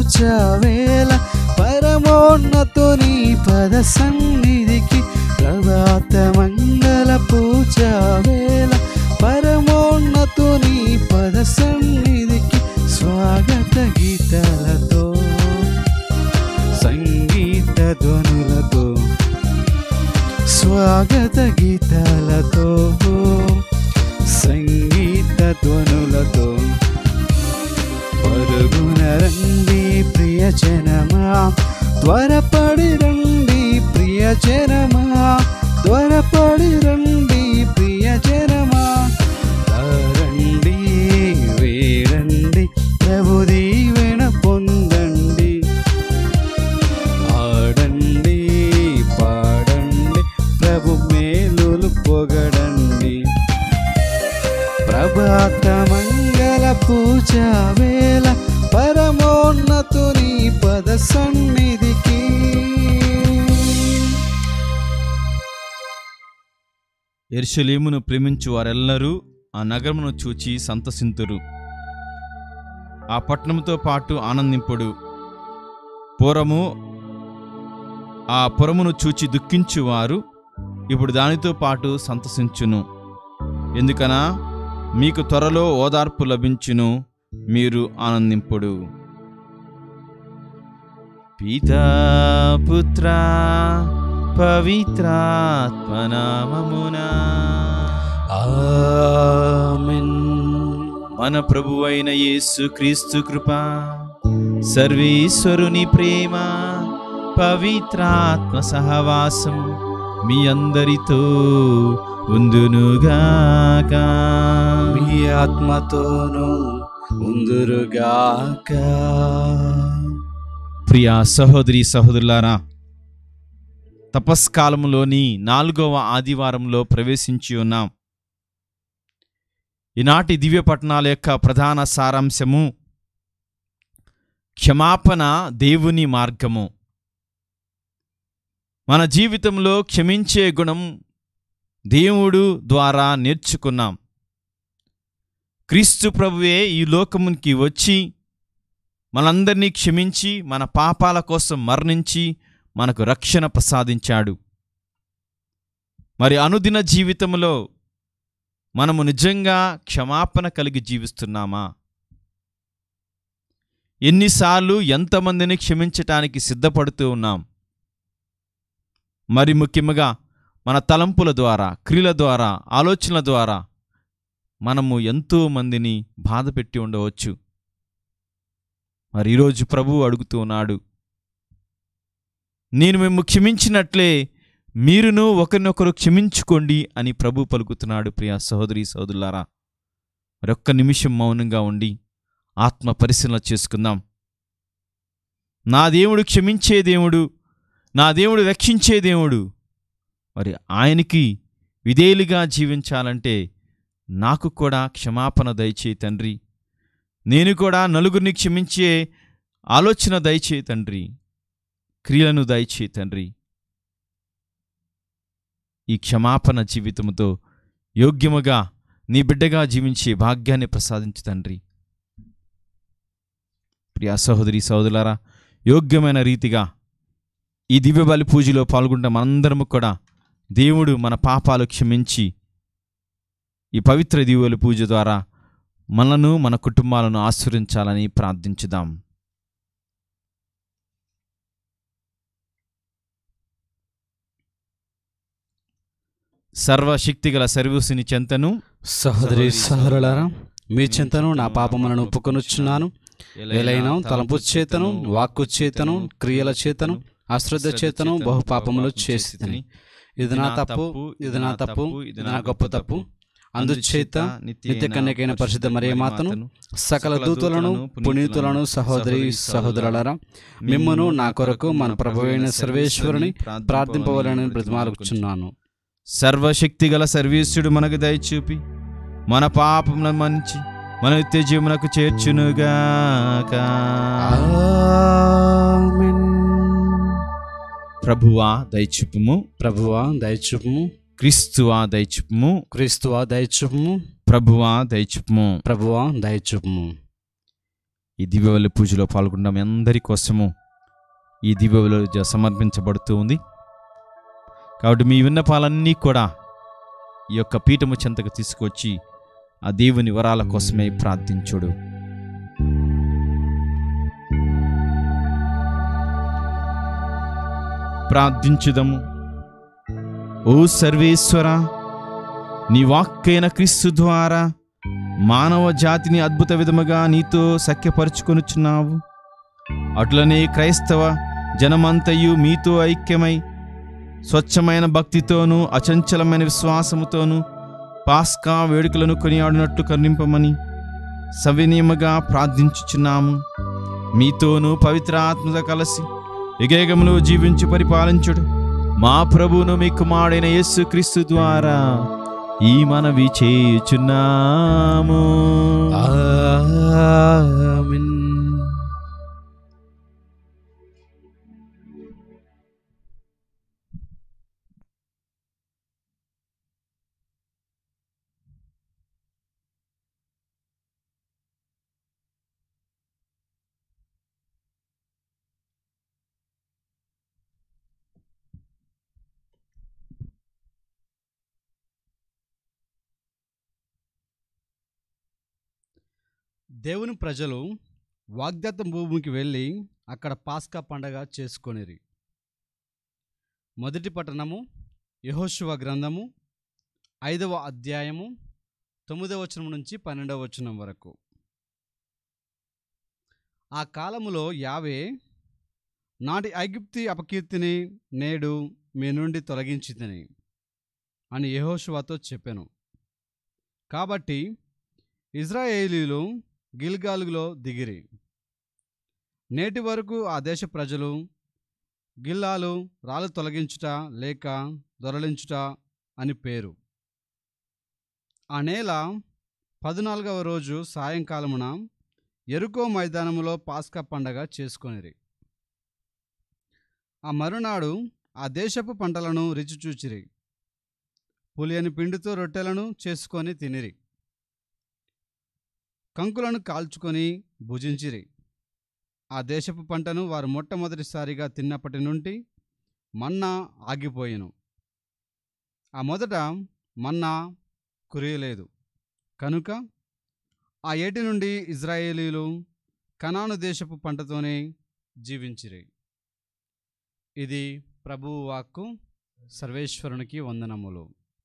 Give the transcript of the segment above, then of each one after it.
పూజవేళ పరమోన్నతుని పద సన్నిధికి ప్రభాత మంగళ పూజవేళ పరమోన్నతుని పద సన్నిధికి స్వాగత గీతాలతో సంగీత ధ్వనులతో స్వాగత గీతాలతో సంగీత ధ్వనులతో పరుగున రండి ప్రియజనమా త్వరపడి రండి ప్రియజనమా త్వరపడి రండి ప్రియజనమా రండి వేరండి ప్రభు దీవెన పొందండి ఆడండి పాడండి ప్రభు మేలులు పొగడండి ప్రభాత మంగళ పూజ వేళ పరమోన్నతుని పద సన్నిధికి ఎర్షలేమును ప్రేమించు వారెల్లరూ ఆ నగరమును చూచి సంతసింతురు ఆ పట్టణంతో పాటు ఆనందింపుడు పూర్వము ఆ పురమును చూచి దుఃఖించువారు ఇప్పుడు దానితో పాటు సంతసించును ఎందుకనా మీకు త్వరలో ఓదార్పు లభించును మీరు ఆనందింపుడు పితా పుత్ర పవిత్రాత్మనామమునా ఆమెన్ మన ప్రభు అయిన యేసు క్రీస్తు కృప సర్వేశ్వరుని ప్రేమ పవిత్రాత్మ సహవాసం మీ అందరితో ఉందునుగాక మీ ఆత్మతోను ఉందురుగాక ప్రియా సహోదరి సహోదరులారా తపస్కాలంలోని నాలుగవ ఆదివారంలో ప్రవేశించి ఉన్నాం ఈనాటి దివ్య పట్టణాల యొక్క ప్రధాన సారాంశము క్షమాపణ దేవుని మార్గము మన జీవితంలో క్షమించే గుణం దేవుడు ద్వారా నేర్చుకున్నాం క్రీస్తు ప్రభువే ఈ లోకమునికి వచ్చి మనందరినీ క్షమించి మన పాపాల కోసం మరణించి మనకు రక్షణ ప్రసాదించాడు మరి అనుదిన జీవితంలో మనము నిజంగా క్షమాపణ కలిగి జీవిస్తున్నామా ఎన్నిసార్లు ఎంతమందిని క్షమించటానికి సిద్ధపడుతూ ఉన్నాం మరి ముఖ్యంగా మన తలంపుల ద్వారా క్రియల ద్వారా ఆలోచనల ద్వారా మనము ఎంతో మందిని బాధ పెట్టి ఉండవచ్చు మరి ఈరోజు ప్రభువు అడుగుతూ ఉన్నాడు నేను మేము క్షమించినట్లే మీరును ఒకరినొకరు క్షమించుకోండి అని ప్రభు పలుకుతున్నాడు ప్రియా సహోదరి సహోదరులారా మరొక్క నిమిషం మౌనంగా ఉండి ఆత్మ పరిశీలన చేసుకుందాం నా దేవుడు క్షమించే దేవుడు నా దేవుడు రక్షించే దేవుడు మరి ఆయనకి విధేయులుగా జీవించాలంటే నాకు కూడా క్షమాపణ దయచే తండ్రి నేను కూడా నలుగురిని క్షమించే ఆలోచన దయచే తండ్రి క్రియలను దయచే తండ్రి ఈ క్షమాపణ జీవితముతో యోగ్యముగా నీ బిడ్డగా జీవించే భాగ్యాన్ని ప్రసాదించు తండ్రి ప్రియా సహోదరి సహోదరులారా యోగ్యమైన రీతిగా ఈ దివ్య బలి పూజలో పాల్గొంట మనందరము కూడా దేవుడు మన పాపాలు క్షమించి ఈ పవిత్ర దివ్యబలి పూజ ద్వారా మనను మన కుటుంబాలను ఆశ్రయించాలని ప్రార్థించుదాం సర్వశక్తిగల సర్వీసుని చెంతను సహోదరి సహోదరులారా మీ చింతను నా పాపములను ఒప్పుకొనుచున్నాను ఎలైనా తలంపు చేతను వాక్కు చేతను క్రియల చేతను అశ్రద్ధ చేతను బహు పాపములు చేసి ఇది నా తప్పు ఇది నా తప్పు ఇది నా గొప్ప తప్పు అందుచేత నిత్య కన్యకైన పరిశుద్ధ మరియమాతను సకల దూతులను పునీతులను సహోదరి సహోదరులారా మిమ్మను నా కొరకు మన ప్రభువైన సర్వేశ్వరుని ప్రార్థింపవలని బ్రతిమాలుచున్నాను సర్వశక్తిగల సర్వీసుడు మనకు దయచూపి మన పాపములను మన్నించి మన నిత్య జీవనకు చేర్చునుగాక ఆమేన్. ప్రభువా దయచూపుము ప్రభువా దయచూపుము క్రీస్తువా దయచూపుము క్రీస్తువా దయచూపుము ప్రభువా దయచూపుము ప్రభువా దయచూపుము ఈ దివ్యవల్లి పూజలో పాల్గొన్న మీ అందరి కోసము ఈ దివ్యవల్లి పూజ సమర్పించబడుతూ ఉంది కాబట్టి మీ విన్నపాలన్నీ కూడా ఈ యొక్క పీఠము చెంతకు తీసుకొచ్చి ఆ దేవుని వరాల కోసమే ప్రార్థించుడు ప్రార్థించుదము ఓ సర్వేశ్వర నీ వాక్కైన క్రీస్తు ద్వారా మానవ జాతిని అద్భుత విధముగా నీతో సఖ్యపరుచుకొనుచున్నావు అట్లనే క్రైస్తవ జనమంతయు మీతో ఐక్యమై స్వచ్ఛమైన భక్తితోనూ అచంచలమైన విశ్వాసముతోనూ పాస్కా వేడుకలను కొనియాడినట్లు కరుణింపమని సవినీయముగా ప్రార్థించుచున్నాము మీతోనూ పవిత్ర ఆత్మతో కలిసి యుగేగములు జీవించి పరిపాలించుడు మా ప్రభువును మీ కుమారుడైన యేసు క్రీస్తు ద్వారా ఈ మనవి చేయుచున్నాము ఆమేన్ దేవుని ప్రజలు వాగ్దత్త భూమికి వెళ్ళి అక్కడ పాస్కా పండగ చేసుకొనిరి మొదటి పట్టణము యెహోషువ గ్రంథము ఐదవ అధ్యాయము తొమ్మిదవ వచనం నుంచి పన్నెండవ వచనం వరకు ఆ కాలములో యావే నాటి ఐగుప్తి అపకీర్తిని నేడు మీ నుండి తొలగించితిని అని యెహోషువతో చెప్పాను కాబట్టి ఇజ్రాయేలీలు గిల్గాలులో దిగిరి నేటి వరకు ఆ దేశ ప్రజలు గిల్లాలు రాళ్ళు తొలగించుట లేక దొరలించుట అని పేరు ఆ నేల పద్నాలుగవ రోజు సాయంకాలమున ఎరుకో మైదానములో పాస్కా పండగ చేసుకొనిరి ఆ మరునాడు ఆ దేశపు పంటలను రుచిచూచిరి పులియని పిండితో రొట్టెలను చేసుకొని తినిరి కంకులను కాల్చుకొని భుజించిరి ఆ దేశపు పంటను వారు మొట్టమొదటిసారిగా తిన్నప్పటి నుండి మన్నా ఆగిపోయెను ఆ మొదట మన్నా కురియలేదు కనుక ఆ ఏటి నుండి ఇజ్రాయేలీలు కనాను దేశపు పంటతోనే జీవించిరి ఇది ప్రభువు వాక్కు సర్వేశ్వరునికి వందనములు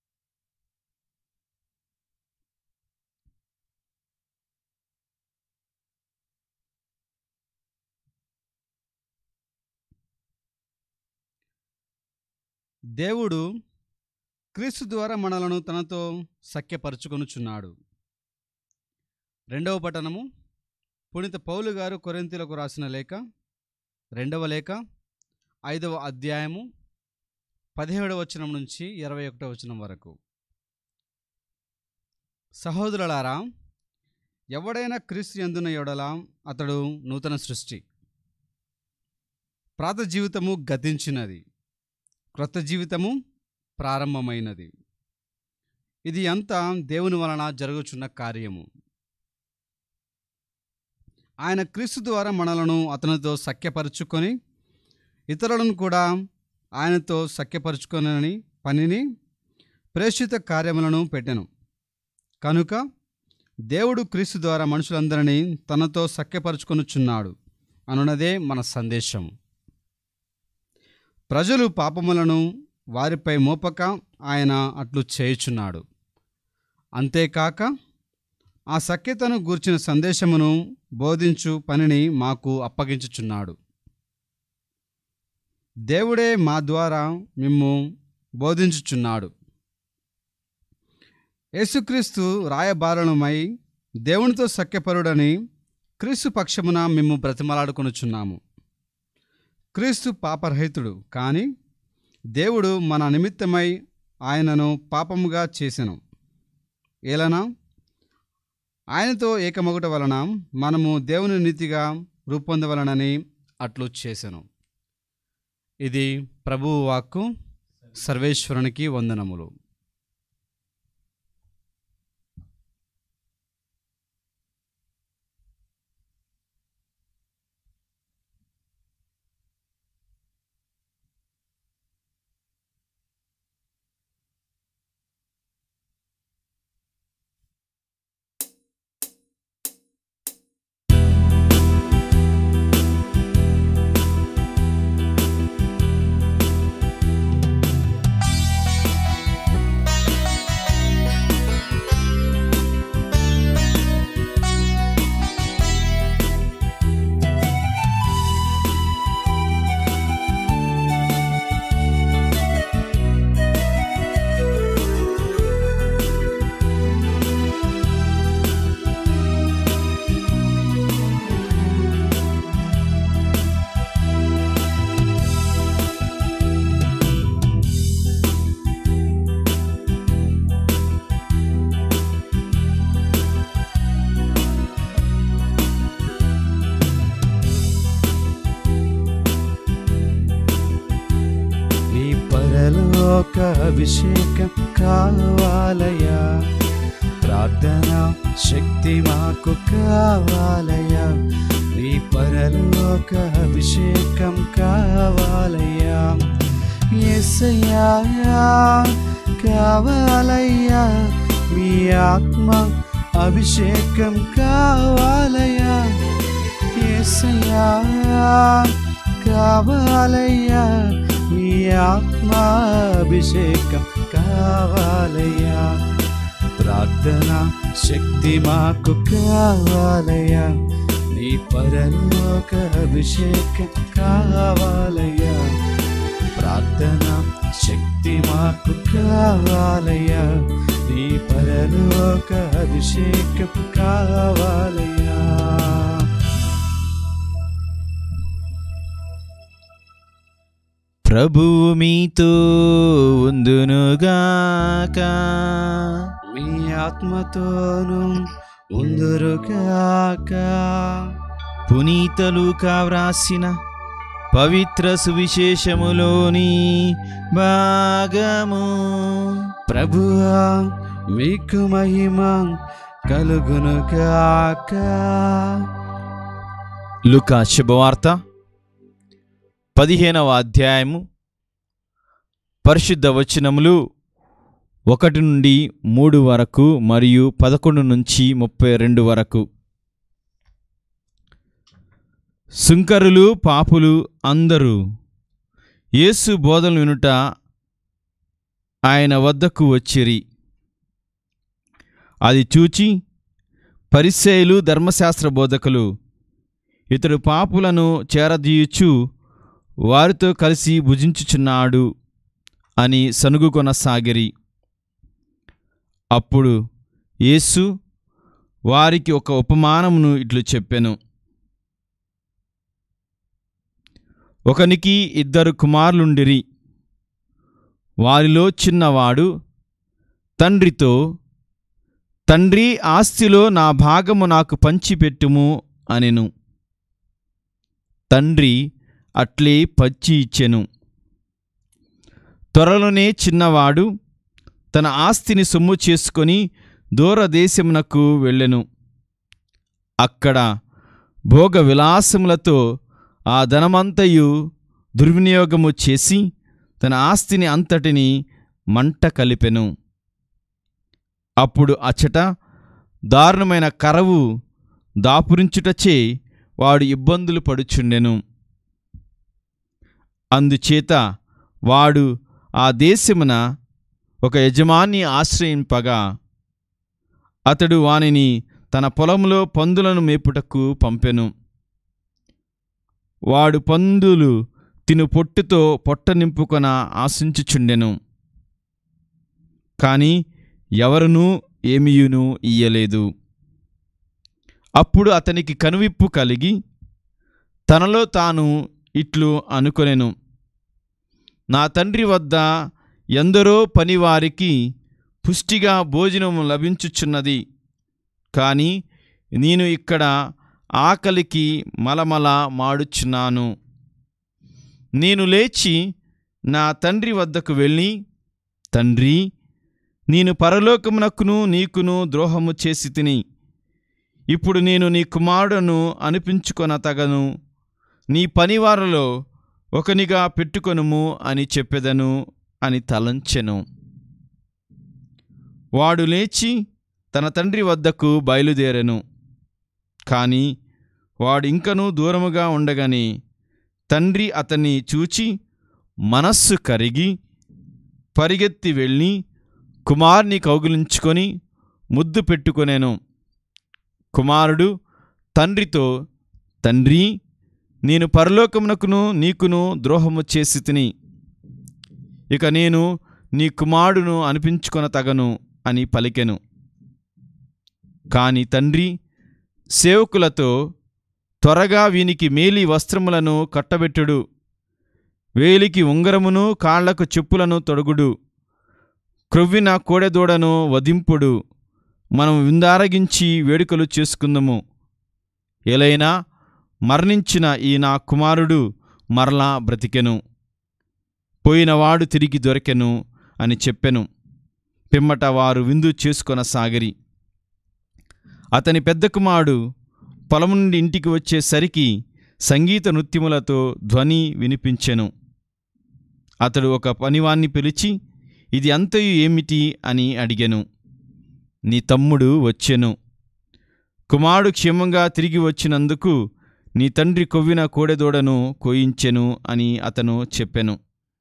దేవుడు క్రీస్తు ద్వారా మనలను తనతో సఖ్యపరుచుకొనుచున్నాడు రెండవ పట్టణము పునీత పౌలు గారు కొరింతీలకు రాసిన లేఖ రెండవ లేఖ ఐదవ అధ్యాయము పదిహేడవ వచనం నుంచి ఇరవై ఒకటవ వచనం వరకు సహోదరులారా ఎవడైనా క్రీస్తు ఎందున ఎడల అతడు నూతన సృష్టి ప్రాత జీవితము గతించినది క్రొత్త జీవితము ప్రారంభమైనది ఇది అంతా దేవుని వలన జరుగుచున్న కార్యము ఆయన క్రీస్తు ద్వారా మనలను అతనితో సఖ్యపరుచుకొని ఇతరులను కూడా ఆయనతో సఖ్యపరుచుకొనని పనిని ప్రేషిత కార్యములను పెట్టెను కనుక దేవుడు క్రీస్తు ద్వారా మనుషులందరినీ తనతో సఖ్యపరుచుకొనుచున్నాడు అనున్నదే మన సందేశం ప్రజలు పాపములను వారిపై మోపక ఆయన అట్లు చేయుచున్నాడు అంతేకాక ఆ సఖ్యతను గూర్చిన సందేశమును బోధించు పనిని మాకు అప్పగించుచున్నాడు దేవుడే మా ద్వారా మిమ్ము బోధించుచున్నాడు యేసుక్రీస్తు రాయబారణమై దేవునితో సఖ్యపరుడని క్రీస్తు పక్షమున మేము బ్రతిమలాడుకొనుచున్నాము క్రీస్తు పాపరహితుడు కానీ దేవుడు మన నిమిత్తమై ఆయనను పాపముగా చేసెను ఏలనా ఆయనతో ఏకమగుట వలన మనము దేవుని నీతిగా రూపొందవలనని అట్లు చేసెను ఇది ప్రభువు వాక్కు సర్వేశ్వరునికి వందనములు పరలోక అభిషేకం కావాలయా ప్రార్థన శక్తి మాకు కావాలయా నీ పరలోక అభిషేకం కావాలయ్యా ఎస్సయ్యా కావాలయ్యా మీ ఆత్మ అభిషేకం కావాలయ్యా ఎస్సయ్యా కావాలయ్యా మీ ఆత్మ అభిషేకం కావాలయ్యా ప్రార్థన శక్తి మాకు కావాలయ్యా నీ పరలోక అభిషేకం కావాలయ్యా ప్రార్థన శక్తి మాకు కావాలయ్యా నీ పరలోక అభిషేకం కావాలయ్యా ప్రభువు మీతో ఉందునుగాక మీ ఆత్మతోను ఉందురుగాక పునీతలు కావ్రాసిన పవిత్ర సువిశేషములోని భాగము ప్రభువా మీకు మహిమ కలుగునుగాక లుకా శుభవార్త పదిహేనవ అధ్యాయము పరిశుద్ధ వచనములు ఒకటి నుండి మూడు వరకు మరియు పదకొండు నుంచి ముప్పై రెండు వరకు సుంకరులు పాపులు అందరూ యేసు బోధనలు వినుట ఆయన వద్దకు వచ్చిరి అది చూచి పరిసేయులు ధర్మశాస్త్ర బోధకులు ఇతడు పాపులను చేరదీయుచు వారితో కలిసి భుజించుచున్నాడు అని సనుగు కొనసాగిరి అప్పుడు యేసు వారికి ఒక ఉపమానమును ఇట్లు చెప్పెను ఒకనికి ఇద్దరు కుమారులుండిరి వారిలో చిన్నవాడు తండ్రితో తండ్రి ఆస్తిలో నా భాగము నాకు పంచిపెట్టుము అనెను తండ్రి అట్లే పచ్చి ఇచ్చెను త్వరలోనే చిన్నవాడు తన ఆస్తిని సొమ్ము చేసుకొని దూరదేశమునకు వెళ్ళెను అక్కడ భోగ విలాసములతో ఆ ధనమంతయు దుర్వినియోగము చేసి తన ఆస్తిని అంతటిని మంట కలిపెను అప్పుడు అచ్చట దారుణమైన కరవు దాపురించుటచే వాడు ఇబ్బందులు పడుచుండెను అందుచేత వాడు ఆ దేశమున ఒక యజమాని ఆశ్రయింపగా అతడు వానిని తన పొలంలో పందులను మేపుటకు పంపెను వాడు పందులు తిను పొట్టుతో పొట్ట నింపుకొన ఆశించుచుండెను కాని ఎవరునూ ఏమియును ఇయ్యలేదు అప్పుడు అతనికి కనువిప్పు కలిగి తనలో తాను ఇట్లు అనుకొనెను నా తండ్రి వద్ద ఎందరో పనివారికి పుష్టిగా భోజనము లభించుచున్నది కానీ నేను ఇక్కడ ఆకలికి మలమల మాడుచున్నాను నేను లేచి నా తండ్రి వద్దకు వెళ్ళి తండ్రి నేను పరలోకమునకును నీకును ద్రోహము చేసి తిని ఇప్పుడు నేను నీ కుమారుడును అనిపించుకొన తగను నీ పనివారిలో ఒకనిగా పెట్టుకొనుము అని చెప్పెదను అని తలంచెను వాడు లేచి తన తండ్రి వద్దకు బయలుదేరెను కాని వాడు ఇంకనూ దూరముగా ఉండగానే తండ్రి అతన్ని చూచి మనస్సు కరిగి పరిగెత్తి వెళ్ళి కుమారుని కౌగిలించుకొని ముద్దు పెట్టుకొనేను కుమారుడు తండ్రితో తండ్రి నేను పరలోకమునకును నీకును ద్రోహము చేసి తిని ఇక నేను నీ కుమారుడును అనిపించుకొన తగను అని పలికెను కాని తండ్రి సేవకులతో త్వరగా వీనికి మేలి వస్త్రములను కట్టబెట్టుడు వేలికి ఉంగరమును కాళ్లకు చెప్పులను తొడుగుడు క్రొవ్విన కోడెదూడను వధింపుడు మనం విందారగించి వేడుకలు చేసుకుందాము ఎలైనా మరణించిన ఈ నా కుమారుడు మరలా బ్రతికెను పోయినవాడు తిరిగి దొరికెను అని చెప్పెను పిమ్మట వారు విందు చేసుకొనసాగిరి అతని పెద్ద కుమారుడు పొలం నుండి ఇంటికి వచ్చేసరికి సంగీత నృత్యములతో ధ్వని వినిపించెను అతడు ఒక పనివాణ్ణి పిలిచి ఇది అంతయు ఏమిటి అని అడిగెను నీ తమ్ముడు వచ్చెను కుమారుడు క్షేమంగా తిరిగి వచ్చినందుకు నీ తండ్రి కొవ్విన కోడెదోడను కోయించెను అని అతను చెప్పెను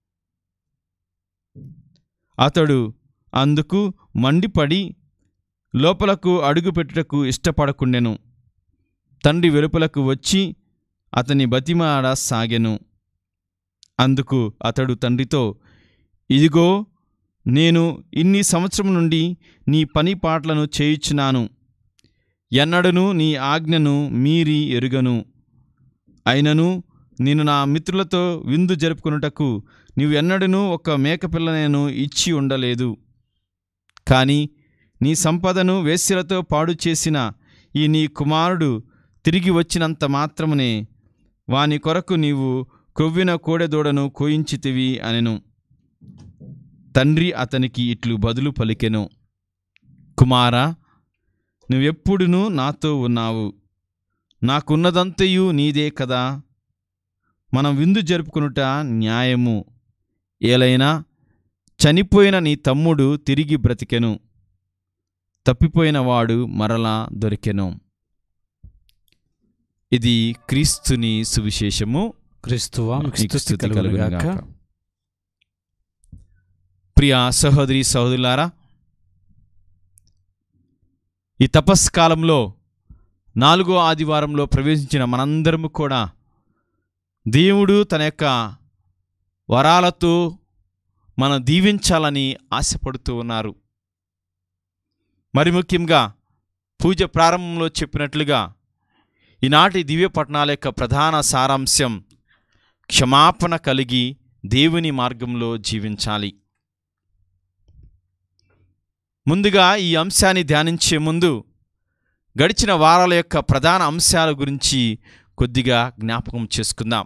అతడు అందుకు మండిపడి లోపలకు అడుగుపెట్టుటకు ఇష్టపడకుండెను తండ్రి వెలుపలకు వచ్చి అతని బతిమాడ సాగెను అందుకు అతడు తండ్రితో ఇదిగో నేను ఇన్ని సంవత్సరం నుండి నీ పని పాటలను చేయుచున్నాను ఎన్నడను నీ ఆజ్ఞను మీరి ఎరుగను అయినను నేను నా మిత్రులతో విందు జరుపుకొనుటకు నీవు ఎన్నడనూ ఒక మేకపిల్లనేను ఇచ్చి ఉండలేదు కాని నీ సంపదను వేశ్యలతో పాడు చేసిన ఈ నీ కుమారుడు తిరిగి వచ్చినంత మాత్రమునే వాని కొరకు నీవు క్రొవ్విన కోడెదూడను కోయించితివి అనెను తండ్రి అతనికి ఇట్లు బదులు పలికెను కుమారా నువ్వెప్పుడునూ నాతో ఉన్నావు నాకున్నదంతయు నీదే కదా మనం విందు జరుపుకునుట న్యాయము ఏలైనా చనిపోయిన నీ తమ్ముడు తిరిగి బ్రతికెను తప్పిపోయిన వాడు మరలా దొరికెను ఇది క్రీస్తుని సువిశేషము క్రీస్తువా మీకు నీకు స్తుతి స్తుతి కలుగునుగాక. కలుగునుగాక. ప్రియ సహోదరి సహోదరులారా ఈ తపస్కాలంలో నాలుగో ఆదివారంలో ప్రవేశించిన మనందరము కూడా దేవుడు తన యొక్క వరాలతో మనం దీవించాలని ఆశపడుతూ ఉన్నారు మరి ముఖ్యంగా పూజ ప్రారంభంలో చెప్పినట్లుగా ఈనాటి దివ్య పట్టణాల యొక్క ప్రధాన సారాంశం క్షమాపణ కలిగి దేవుని మార్గంలో జీవించాలి ముందుగా ఈ అంశాన్ని ధ్యానించే ముందు గడిచిన వారాల యొక్క ప్రధాన అంశాల గురించి కొద్దిగా జ్ఞాపకం చేసుకుందాం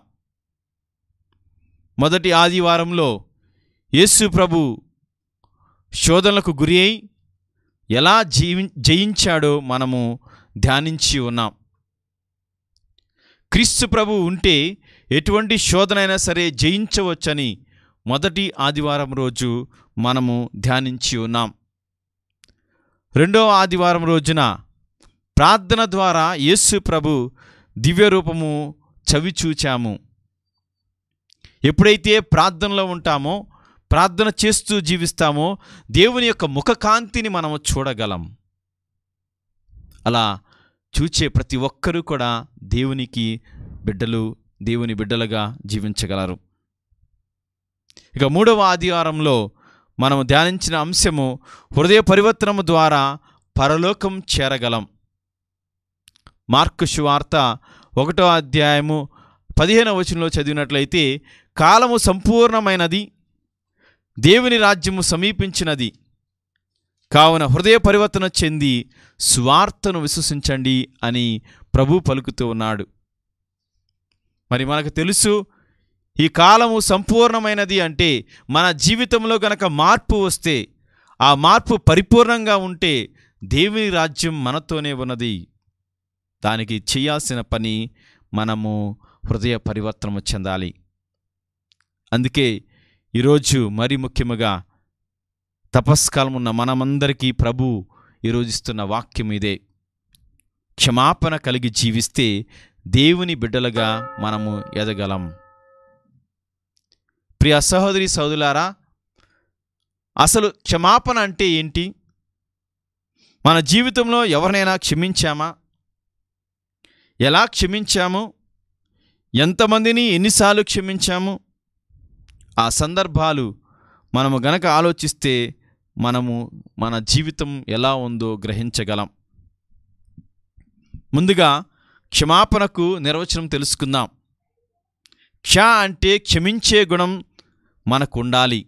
మొదటి ఆదివారంలో యేసు ప్రభు శోధనలకు గురి అయి ఎలా జీవి జయించాడో మనము ధ్యానించి ఉన్నాం క్రీస్తు ప్రభు ఉంటే ఎటువంటి శోధనైనా సరే జయించవచ్చని మొదటి ఆదివారం రోజు మనము ధ్యానించి ఉన్నాం రెండవ ఆదివారం రోజున ప్రార్థన ద్వారా యేసు ప్రభు దివ్య రూపము చవి చూచాము ఎప్పుడైతే ప్రార్థనలో ఉంటామో ప్రార్థన చేస్తూ జీవిస్తామో దేవుని యొక్క ముఖకాంతిని మనము చూడగలం అలా చూచే ప్రతి ఒక్కరూ కూడా దేవునికి బిడ్డలు దేవుని బిడ్డలుగా జీవించగలరు ఇక మూడవ ఆదివారంలో మనము ధ్యానించిన అంశము హృదయ పరివర్తనము ద్వారా పరలోకం చేరగలం మార్కు శువార్త ఒకటో అధ్యాయము పదిహేనవ వచనంలో చదివినట్లయితే కాలము సంపూర్ణమైనది దేవుని రాజ్యము సమీపించినది కావున హృదయ పరివర్తన చెంది స్వార్థను విశ్వసించండి అని ప్రభు పలుకుతూ ఉన్నాడు మరి మనకు తెలుసు ఈ కాలము సంపూర్ణమైనది అంటే మన జీవితంలో గనక మార్పు వస్తే ఆ మార్పు పరిపూర్ణంగా ఉంటే దేవుని రాజ్యం మనతోనే ఉన్నది దానికి చేయాల్సిన పని మనము హృదయ పరివర్తన చెందాలి అందుకే ఈరోజు మరి ముఖ్యముగా తపస్కాలం ఉన్న మనమందరికీ ప్రభు ఈరోజు ఇస్తున్న వాక్యం ఇదే క్షమాపణ కలిగి జీవిస్తే దేవుని బిడ్డలుగా మనము ఎదగలం ప్రియ సహోదరి సహోదరులారా అసలు క్షమాపణ అంటే ఏంటి మన జీవితంలో ఎవరినైనా క్షమించామా ఎలా క్షమించాము ఎంతమందిని ఎన్నిసార్లు క్షమించాము ఆ సందర్భాలు మనము గనక ఆలోచిస్తే మనము మన జీవితం ఎలా ఉందో గ్రహించగలం ముందుగా క్షమాపణకు నిర్వచనం తెలుసుకుందాం క్ష అంటే క్షమించే గుణం మనకు ఉండాలి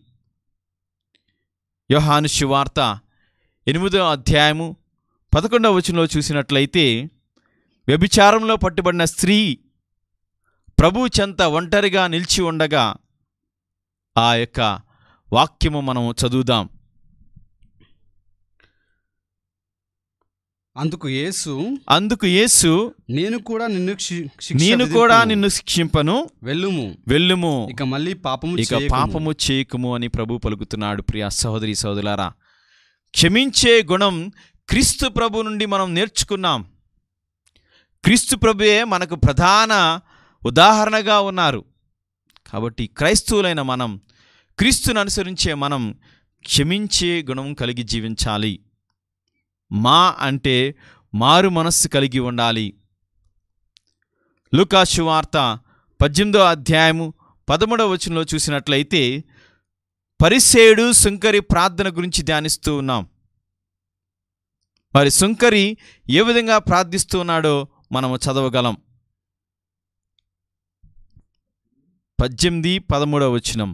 యోహాను శువార్త ఎనిమిదో అధ్యాయము పదకొండవ వచనంలో చూసినట్లయితే వ్యభిచారంలో పట్టుబడిన స్త్రీ ప్రభు చెంత ఒంటరిగా నిలిచి ఉండగా ఆ యొక్క వాక్యము మనం చదువుదాం అందుకు యేసు అందుకు యేసు నేను కూడా నిన్ను శి- శిక్ష నేను కూడా విధింతును. నిన్ను శిక్షింపను వెళ్ళుము వెళ్ళుము ఇక మళ్ళీ పాపము ఇక చేయకుము. పాపము చేయకము అని ప్రభు పలుకుతున్నాడు ప్రియ సహోదరి సహోదరులారా క్షమించే గుణం క్రీస్తు ప్రభు నుండి మనం నేర్చుకున్నాం క్రీస్తు ప్రభుయే మనకు ప్రధాన ఉదాహరణగా ఉన్నారు కాబట్టి క్రైస్తవులైన మనం క్రీస్తుని అనుసరించే మనం క్షమించే గుణం కలిగి జీవించాలి మా అంటే మారు మనస్సు కలిగి ఉండాలి లూకాసు వార్త పద్దెనిమిదో అధ్యాయము పదమూడవ వచనంలో చూసినట్లయితే పరిసేయుడు సుంకరి ప్రార్థన గురించి ధ్యానిస్తూ ఉన్నాం మరి సుంకరి ఏ విధంగా ప్రార్థిస్తూ ఉన్నాడో మనము చదవగలం పద్దెనిమిది పదమూడవ వచనం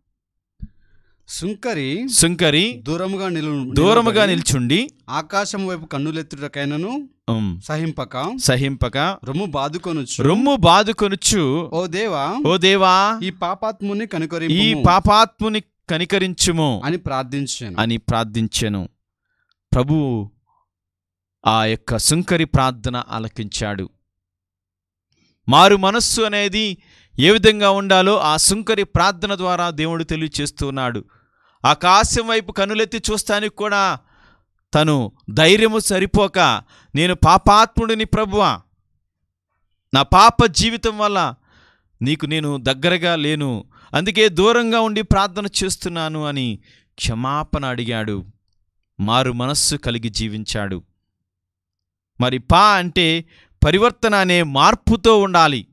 సుంకరి సుంకరి దూరముగా నిలు దూరముగా నిలబడి నిల్చుండి ఆకాశం వైపు కన్నులెత్తుటకైనను ఉమ్, సహింపక సహింపక రొమ్ము బాదుకొనుచు రొమ్ము బాదుకొనుచు ఓ దేవా ఓ దేవా ఈ పాపాత్ముని ఈ కనుకరింపు పాపాత్ముని కనికరించుము అని ప్రార్థించాను అని ప్రార్థించెను ప్రభువు ఆ యొక్క సుంకరి ప్రార్థన ఆలకించాడు మారు మనస్సు అనేది ఏ విధంగా ఉండాలో ఆ సుంకరి ప్రార్థన ద్వారా దేవుడు తెలియచేస్తున్నాడు ఆకాశం వైపు కనులెత్తి చూస్తానికి కూడా తను ధైర్యము సరిపోక నేను పాపాత్ముడిని ప్రభువా నా పాప జీవితం వల్ల నీకు నేను దగ్గరగా లేను అందుకే దూరంగా ఉండి ప్రార్థన చేస్తున్నాను అని క్షమాపణ అడిగాడు మారు మనస్సు కలిగి జీవించాడు మరి పా అంటే పరివర్తన అనే మార్పుతో ఉండాలి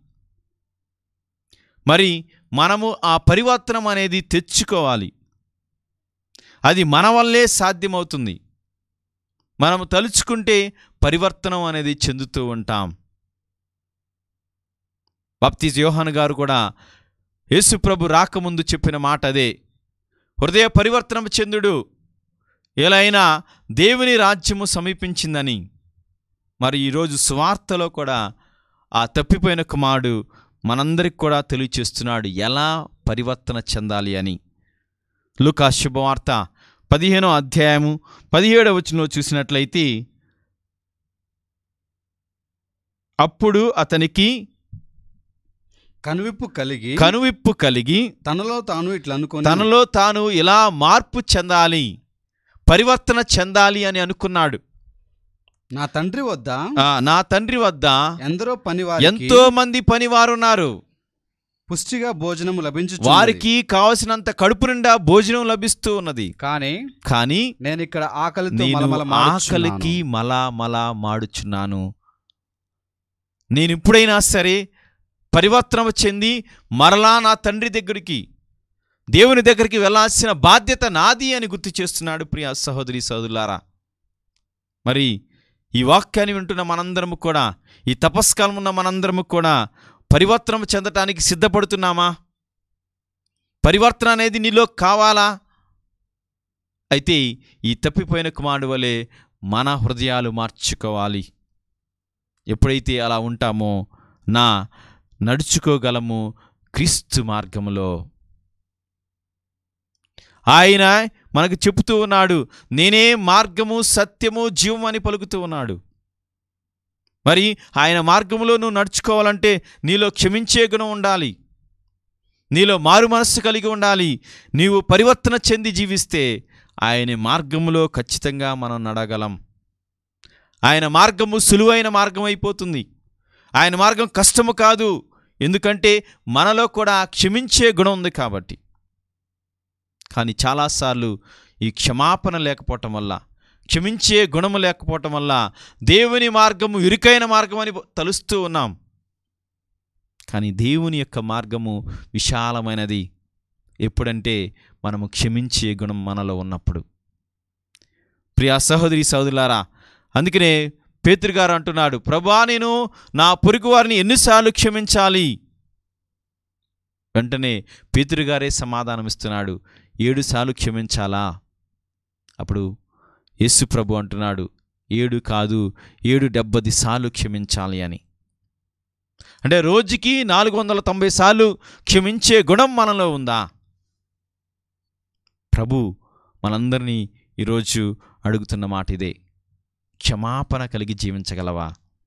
మరి మనము ఆ పరివర్తనం అనేది తెచ్చుకోవాలి అది మన వల్లే సాధ్యమవుతుంది మనము తలుచుకుంటే పరివర్తనం అనేది చెందుతూ ఉంటాం బాప్తీజ్ యోహాన్ గారు కూడా యేసుప్రభు రాకముందు చెప్పిన మాట అదే హృదయ పరివర్తనం చెందుడు ఎలైనా దేవుని రాజ్యము సమీపించిందని మరి ఈరోజు స్వార్థలో కూడా ఆ తప్పిపోయిన కుమారుడు మనందరికి కూడా తెలియచేస్తున్నాడు ఎలా పరివర్తన చెందాలి అని లుకా శుభవార్త పదిహేనో అధ్యాయము పదిహేడవ వచనంలో చూసినట్లయితే అప్పుడు అతనికి కనువిప్పు కలిగి కనువిప్పు కలిగి తనలో తాను ఇట్లా అనుకొని తనలో తాను ఇలా మార్పు చెందాలి పరివర్తన చెందాలి అని అనుకున్నాడు నా తండ్రి వద్ద ఆ, నా తండ్రి వద్ద ఎందరో పని ఎంతో మంది పనివారున్నారు పుష్టిగా భోజనము లభించు వారికి కావలసినంత కడుపు నిండా భోజనం లభిస్తూ ఉన్నది కానీ కానీ నేను ఇక్కడ ఆకలితో నేను మలమల ఆకలికి మలా మలా మాడుచున్నాను నేను ఇప్పుడైనా సరే పరివర్తన చెంది మరలా నా తండ్రి దగ్గరికి దేవుని దగ్గరికి వెళ్ళాల్సిన బాధ్యత నాది అని గుర్తు చేస్తున్నాడు ప్రియ సహోదరి సహోదరులారా మరి ఈ వాక్యాన్ని వింటున్న మనందరము కూడా ఈ తపస్కాలం ఉన్న మనందరము కూడా పరివర్తన చెందటానికి సిద్ధపడుతున్నామా పరివర్తన అనేది నీలో కావాలా అయితే ఈ తప్పిపోయిన కుమారుడు వలె మన హృదయాలు మార్చుకోవాలి ఎప్పుడైతే అలా ఉంటామో నా నడుచుకోగలము క్రీస్తు మార్గములో ఆయన మనకు చెబుతూ ఉన్నాడు నేనే మార్గము సత్యము జీవం అని పలుకుతూ ఉన్నాడు మరి ఆయన మార్గములో నువ్వు నడుచుకోవాలంటే నీలో క్షమించే గుణం ఉండాలి నీలో మారు మనస్సు కలిగి ఉండాలి నీవు పరివర్తన చెంది జీవిస్తే ఆయన మార్గములో ఖచ్చితంగా మనం నడగలం ఆయన మార్గము సులువైన మార్గం అయిపోతుంది ఆయన మార్గం కష్టము కాదు ఎందుకంటే మనలో కూడా క్షమించే గుణం ఉంది కాబట్టి కానీ చాలాసార్లు ఈ క్షమాపణ లేకపోవటం వల్ల క్షమించే గుణము లేకపోవటం వల్ల దేవుని మార్గము ఇరుకైన మార్గం అని తలుస్తూ ఉన్నాం కానీ దేవుని యొక్క మార్గము విశాలమైనది ఎప్పుడంటే మనము క్షమించే గుణం మనలో ఉన్నప్పుడు ప్రియా సహోదరి సహోదరులారా అందుకనే పేతురు గారు అంటున్నాడు ప్రభా నేను నా పొరుగు వారిని ఎన్నిసార్లు క్షమించాలి వెంటనే పేతురు గారే సమాధానం ఇస్తున్నాడు ఏడు సార్లు క్షమించాలా అప్పుడు యేసు ప్రభు అంటున్నాడు ఏడు కాదు ఏడు డెబ్బది సార్లు క్షమించాలి అని అంటే రోజుకి నాలుగు వందల తొంభై సార్లు క్షమించే గుణం మనలో ఉందా ప్రభు మనందరినీ ఈరోజు అడుగుతున్న మాట ఇదే క్షమాపణ కలిగి జీవించగలవా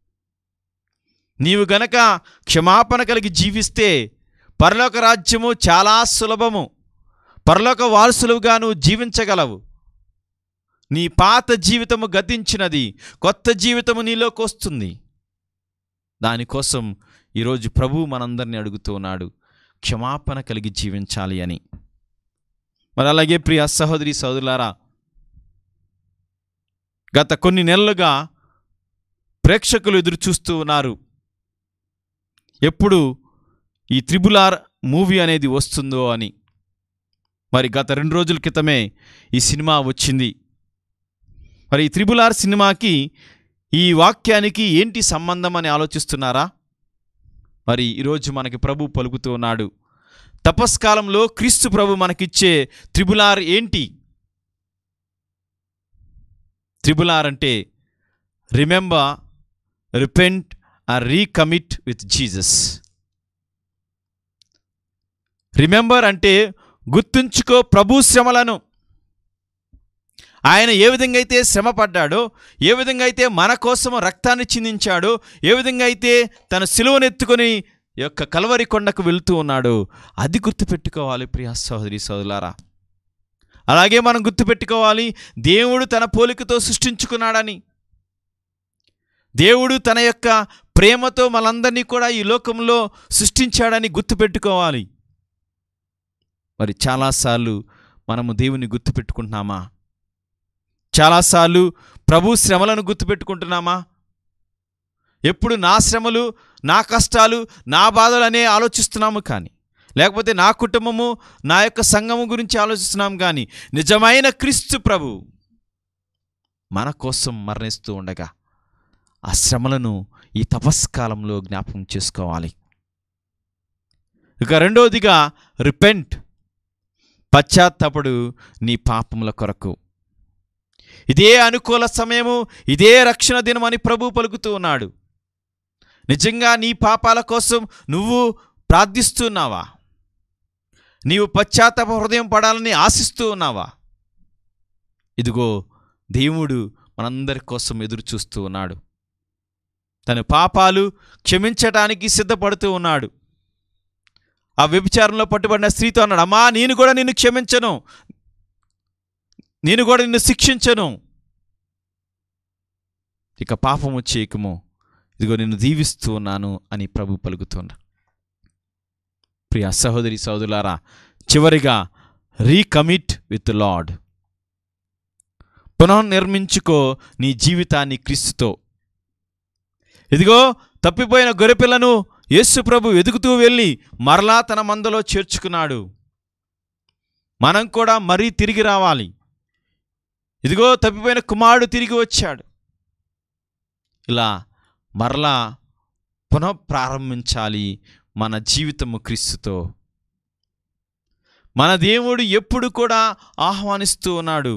నీవు గనక క్షమాపణ కలిగి జీవిస్తే పరలోక రాజ్యము చాలా సులభము పరలోక వారసులుగా నువ్వు జీవించగలవు నీ పాత జీవితము గతించినది కొత్త జీవితము నీలోకి వస్తుంది దానికోసం ఈరోజు ప్రభు మనందరినీ అడుగుతూ ఉన్నాడు క్షమాపణ కలిగి జీవించాలి అని మరి అలాగే ప్రియ సహోదరి సహోదరులారా గత కొన్ని నెలలుగా ప్రేక్షకులు ఎదురు చూస్తూ ఉన్నారు ఎప్పుడు ఈ త్రిబులార్ మూవీ అనేది వస్తుందో అని మరి గత రెండు రోజుల క్రితమే ఈ సినిమా వచ్చింది మరి ఈ త్రిబులార్ సినిమాకి ఈ వాక్యానికి ఏంటి సంబంధం అని ఆలోచిస్తున్నారా మరి ఈరోజు మనకి ప్రభు పలుకుతూ ఉన్నాడు తపస్కాలంలో క్రీస్తు ప్రభు మనకిచ్చే త్రిబులార్ ఏంటి త్రిబులార్ అంటే remember repent R recommit with Jesus remember అంటే గుర్తుంచుకో ప్రభు శ్రమలను ఆయన ఏ విధంగా అయితే శ్రమ పడ్డాడో ఏ విధంగా అయితే మన కోసం రక్తాన్ని చిందించాడో ఏ విధంగా అయితే తన సిలువనెత్తుకొని యొక్క కలవరి కొండకు వెళ్తూ ఉన్నాడో అది గుర్తుపెట్టుకోవాలి ప్రియ సహోదరి సోదరులారా అలాగే మనం గుర్తుపెట్టుకోవాలి దేవుడు తన పోలికతో సృష్టించుకున్నాడని దేవుడు తన యొక్క ప్రేమతో మనందరినీ కూడా ఈ లోకంలో సృష్టించాడని గుర్తుపెట్టుకోవాలి మరి చాలాసార్లు మనము దేవుని గుర్తుపెట్టుకుంటున్నామా చాలాసార్లు ప్రభు శ్రమలను గుర్తుపెట్టుకుంటున్నామా ఎప్పుడు నా శ్రమలు నా కష్టాలు నా బాధలు అనే ఆలోచిస్తున్నాము కానీ లేకపోతే నా కుటుంబము నా యొక్క సంఘము గురించి ఆలోచిస్తున్నాం కానీ నిజమైన క్రీస్తు ప్రభు మన కోసం మరణిస్తూ ఉండగా ఆ శ్రమలను ఈ తపస్కాలంలో జ్ఞాపకం చేసుకోవాలి ఇక రెండవదిగా రిపెంట్ పశ్చాత్తపడు నీ పాపముల కొరకు ఇదే అనుకూల సమయము ఇదే రక్షణ దినం అని ప్రభు పలుకుతూ ఉన్నాడు నిజంగా నీ పాపాల కోసం నువ్వు ప్రార్థిస్తున్నావా నీవు పశ్చాత్తాప హృదయం పడాలని ఆశిస్తూ ఉన్నావా ఇదిగో దేవుడు మనందరి కోసం ఎదురు చూస్తూ ఉన్నాడు తన పాపాలు క్షమించటానికి సిద్ధపడుతూ ఉన్నాడు ఆ వ్యభిచారంలో పట్టుబడిన స్త్రీతో అన్నాడు అమ్మా నేను కూడా నిన్ను క్షమించను నేను కూడా నిన్ను శిక్షించను ఇక పాపము చేయకము ఇదిగో నిన్ను దీవిస్తూ ఉన్నాను అని ప్రభు పలుకుతున్నా ప్రియ సహోదరి సహోదరులారా చివరిగా రీకమిట్ విత్ లార్డ్ పునర్నిర్మించుకో నీ జీవితాన్ని క్రీస్తుతో ఇదిగో తప్పిపోయిన గొర్రెపిల్లను యేసు ప్రభు వెతుకుతూ వెళ్ళి మరలా తన మందలో చేర్చుకున్నాడు మనం కూడా మరీ తిరిగి రావాలి ఇదిగో తప్పిపోయిన కుమారుడు తిరిగి వచ్చాడు ఇలా మరలా పునఃప్రారంభించాలి మన జీవితము క్రీస్తుతో మన దేవుడు ఎప్పుడు కూడా ఆహ్వానిస్తూ ఉన్నాడు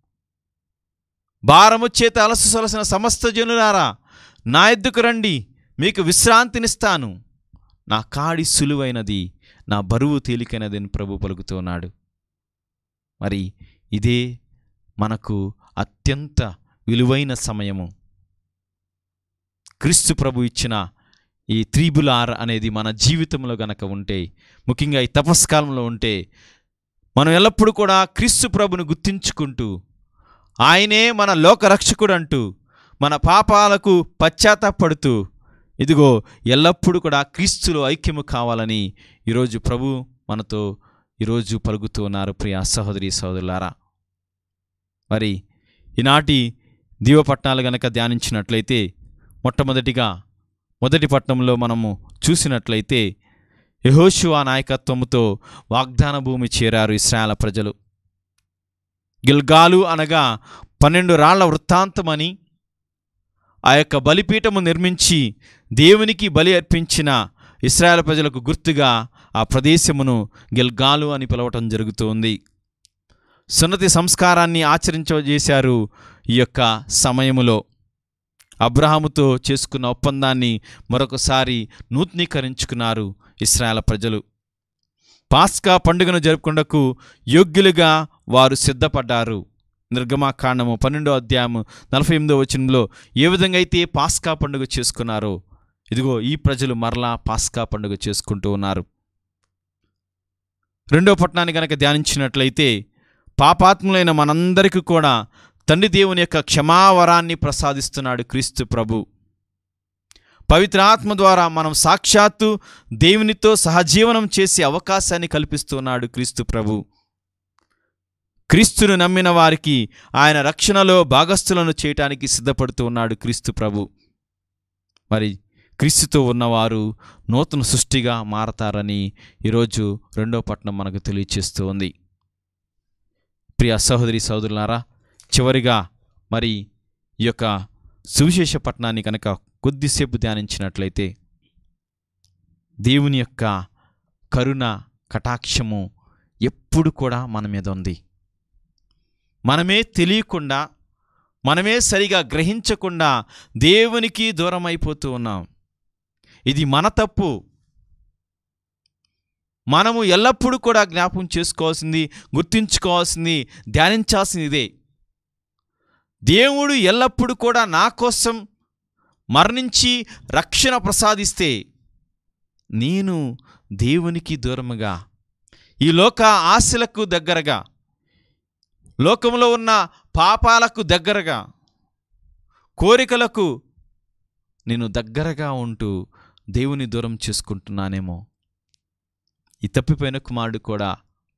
భారము చేత అలసు సొలసిన సమస్త జనులారా నా ఎద్దుకు రండి మీకు విశ్రాంతినిస్తాను నా కాడి సులువైనది నా బరువు తేలికైనది అని ప్రభు పలుకుతూ ఉన్నాడు మరి ఇదే మనకు అత్యంత విలువైన సమయము క్రీస్తు ప్రభు ఇచ్చిన ఈ త్రిబులార్ అనేది మన జీవితంలో గనక ఉంటే ముఖ్యంగా ఈ తపస్కాలంలో ఉంటే మనం ఎల్లప్పుడూ కూడా క్రీస్తు ప్రభును గుర్తించుకుంటూ ఆయనే మన లోకరక్షకుడు అంటూ మన పాపాలకు పశ్చాత్తాపడుతూ ఇదిగో ఎల్లప్పుడూ కూడా క్రీస్తులో ఐక్యము కావాలని ఈరోజు ప్రభు మనతో ఈరోజు పలుకుతూ ఉన్నారు ప్రియ సహోదరి సహోదరులారా మరి ఈనాటి దీవపట్నాలు గనక ధ్యానించినట్లయితే మొట్టమొదటిగా మొదటి పట్టణంలో మనము చూసినట్లయితే యహోషువా నాయకత్వముతో వాగ్దాన భూమి చేరారు ఇస్రాయల ప్రజలు గిల్గాలు అనగా పన్నెండు రాళ్ల వృత్తాంతమని ఆ యొక్క బలిపీఠము నిర్మించి దేవునికి బలి అర్పించిన ఇస్రాయల్ ప్రజలకు గుర్తుగా ఆ ప్రదేశమును గిల్గాలు అని పిలవటం జరుగుతోంది సున్నతి సంస్కారాన్ని ఆచరించజేశారు ఈ యొక్క సమయములో అబ్రహాముతో చేసుకున్న ఒప్పందాన్ని మరొకసారి నూతనీకరించుకున్నారు ఇస్రాయల ప్రజలు పాస్కా పండుగను జరుపుకుండకు యోగ్యులుగా వారు సిద్ధపడ్డారు నిర్గమాకాండము పన్నెండో అధ్యాయము నలభై ఎనిమిదో వచనంలో ఏ విధంగా అయితే పాస్కా పండుగ చేసుకున్నారో ఇదిగో ఈ ప్రజలు మరలా పాస్కా పండుగ చేసుకుంటూ ఉన్నారు రెండో పట్టణాన్ని గనక ధ్యానించినట్లయితే పాపాత్ములైన మనందరికీ కూడా తండ్రి దేవుని యొక్క క్షమావరాన్ని ప్రసాదిస్తున్నాడు క్రీస్తు ప్రభు పవిత్రాత్మ ద్వారా మనం సాక్షాత్తు దేవునితో సహజీవనం చేసే అవకాశాన్ని కల్పిస్తున్నాడు క్రీస్తు ప్రభు క్రీస్తును నమ్మిన వారికి ఆయన రక్షణలో భాగస్థులను చేయటానికి సిద్ధపడుతూ ఉన్నాడు క్రీస్తు ప్రభు మరి క్రీస్తుతో ఉన్నవారు నూతన సృష్టిగా మారతారని ఈరోజు రెండో పట్టణం మనకు తెలియచేస్తూ ఉంది ప్రియ సహోదరి సహోదరులారా చివరిగా మరి ఈ యొక్క సువిశేష పట్టణాన్ని కనుక కొద్దిసేపు ధ్యానించినట్లయితే దేవుని యొక్క కరుణ కటాక్షము ఎప్పుడు కూడా మన మీద ఉంది మనమే తెలియకుండా మనమే సరిగా గ్రహించకుండా దేవునికి దూరం అయిపోతూ ఉన్నాం ఇది మన తప్పు మనము ఎల్లప్పుడూ కూడా జ్ఞాపకం చేసుకోవాల్సింది గుర్తుంచుకోవాల్సింది ధ్యానించాల్సింది ఇదే దేవుడు ఎల్లప్పుడూ కూడా నా కోసం మరణించి రక్షణ ప్రసాదిస్తే నేను దేవునికి దూరముగా ఈ లోక ఆశలకు దగ్గరగా లోకంలో ఉన్న పాపాలకు దగ్గరగా కోరికలకు నేను దగ్గరగా ఉంటూ దేవుని దూరం చేసుకుంటున్నానేమో ఈ తప్పిపోయిన కుమారుడు కూడా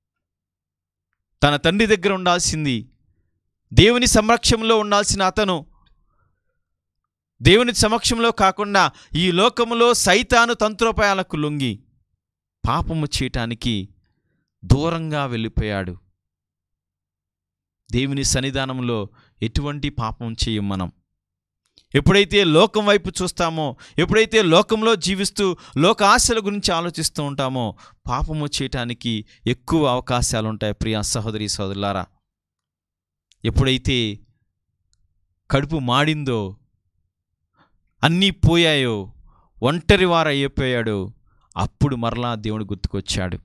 తన తండ్రి దగ్గర ఉండాల్సింది దేవుని సంరక్షణలో ఉండాల్సిన అతను దేవుని సమక్షంలో కాకుండా ఈ లోకములో సైతాను తంత్రోపాయాలకు లొంగి పాపము చేయటానికి దూరంగా వెళ్ళిపోయాడు దేవుని సన్నిధానంలో ఎటువంటి పాపం చేయం మనం ఎప్పుడైతే లోకం వైపు చూస్తామో ఎప్పుడైతే లోకంలో జీవిస్తూ లోక ఆశల గురించి ఆలోచిస్తూ ఉంటామో పాపము చేయటానికి ఎక్కువ అవకాశాలు ఉంటాయి ప్రియ సహోదరి సహోదరులారా ఎప్పుడైతే కడుపు మాడిందో అన్నీ పోయాయో ఒంటరి వారు అయిపోయాడో అప్పుడు మరలా దేవుడు గుర్తుకొచ్చాడు